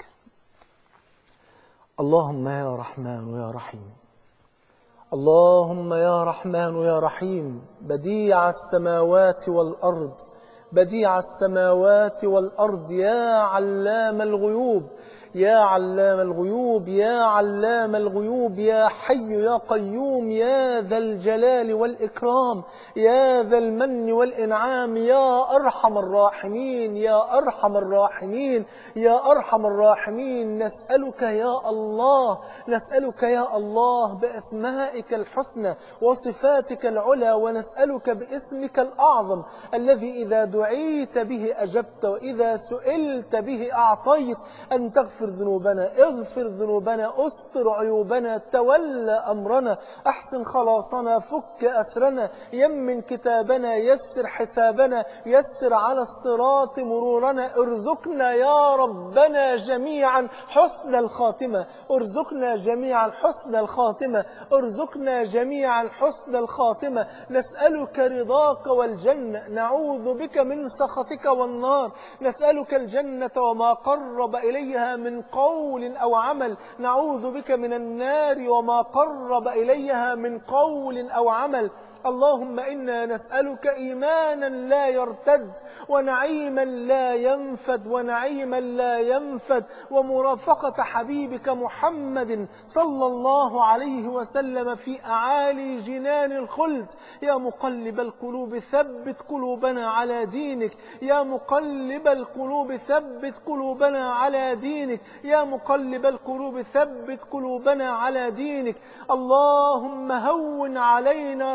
اللهم يا رحمن يا رحيم اللهم يا رحمن يا رحيم بديع السماوات والأرض بديع السماوات والأرض يا علام الغيوب يا علام الغيوب يا علام الغيوب يا حي يا قيوم يا ذا الجلال والإكرام يا ذا المن والإنعام يا أرحم الراحمين يا أرحم الراحمين يا أرحم الراحمين نسألك يا الله نسألك يا الله بأسمائك الحسنى وصفاتك العلى ونسألك باسمك الأعظم الذي إذا دعيت به أجبت وإذا سئلت به أعطيت أن تغفر ذنوبنا اغفر ذنوبنا استر عيوبنا تولى أمرنا أحسن خلاصنا فك أسرنا يمن كتابنا يسر حسابنا يسر على الصراط مرورنا ارزقنا يا ربنا جميعا حسن الخاتمة ارزقنا جميعا حسن الخاتمة ارزقنا جميعا حسن الخاتمة نسألك رضاك والجنة نعوذ بك من سخطك والنار نسألك الجنة وما قرب إليها من قول أو عمل نعوذ بك من النار وما قرب إليها من قول أو عمل اللهم إنا نسألك إيمانا لا يرتد ونعيما لا ينفد ونعيما لا ينفد ومرافقة حبيبك محمد صلى الله عليه وسلم في أعالي جنان الخلد يا مقلب القلوب ثبت قلوبنا على دينك يا مقلب القلوب ثبت قلوبنا على دينك يا مقلب القلوب ثبت قلوبنا على دينك اللهم هون علينا سكرات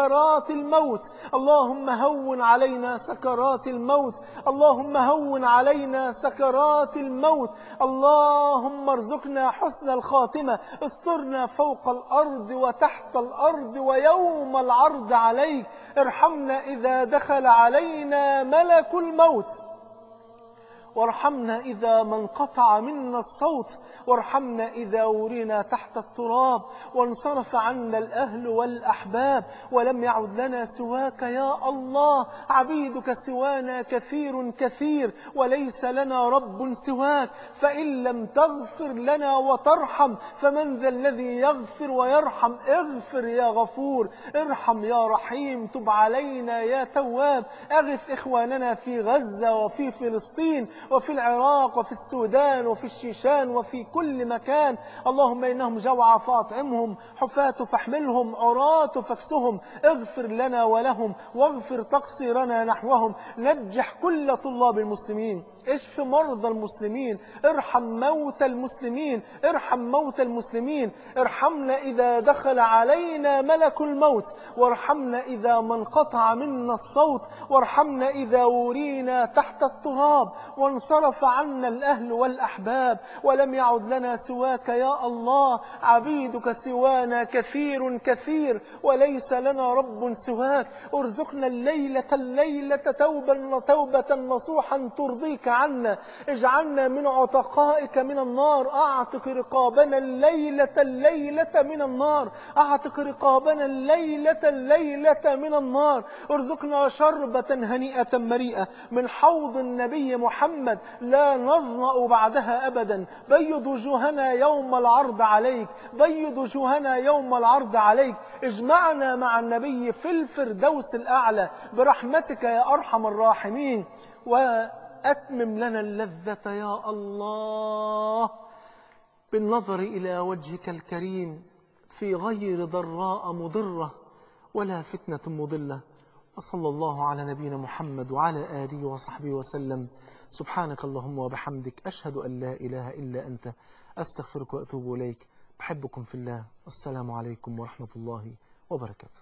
سكرات الموت اللهم هون علينا سكرات الموت اللهم هون علينا سكرات الموت اللهم ارزقنا حسن الخاتمة استرنا فوق الأرض وتحت الأرض ويوم العرض عليك ارحمنا إذا دخل علينا ملك الموت وارحمنا إذا ما انقطع منا الصوت وارحمنا إذا ورينا تحت التراب وانصرف عنا الأهل والأحباب ولم يعد لنا سواك يا الله عبيدك سوانا كثير كثير وليس لنا رب سواك فإن لم تغفر لنا وترحم فمن ذا الذي يغفر ويرحم اغفر يا غفور ارحم يا رحيم تب علينا يا تواب أغث إخواننا في غزة وفي فلسطين وفي العراق وفي السودان وفي الشيشان وفي كل مكان اللهم إنهم جوع فاطعمهم حفاة فاحملهم عراة فاكسهم اغفر لنا ولهم واغفر تقصيرنا نحوهم نجح كل طلاب المسلمين اشف مرضى المسلمين ارحم موتى المسلمين ارحم موتى المسلمين ارحمنا إذا دخل علينا ملك الموت وارحمنا إذا ما انقطع منا الصوت وارحمنا إذا ورينا تحت التراب وانصرف عنا الأهل والأحباب ولم يعد لنا سواك يا الله عبيدك سوانا كثير كثير وليس لنا رب سواك ارزقنا الليلة الليلة توبا توبة نصوحا ترضيك عنا اجعلنا من عتقائك من النار اعتق رقابنا الليلة الليلة من النار اعتق رقابنا الليلة الليلة من النار ارزقنا شربة هنيئة مريئة من حوض النبي محمد لا نظمأ بعدها أبدا بيض وجوهنا يوم العرض عليك بيض وجوهنا يوم العرض عليك اجمعنا مع النبي في الفردوس الأعلى برحمتك يا أرحم الراحمين وأتمم لنا اللذة يا الله بالنظر إلى وجهك الكريم في غير ضراء مضرة ولا فتنة مضلة وصلى الله على نبينا محمد وعلى آله وصحبه وسلم سبحانك اللهم وبحمدك أشهد أن لا إله إلا أنت أستغفرك وأتوب إليك بحبكم في الله والسلام عليكم ورحمة الله وبركاته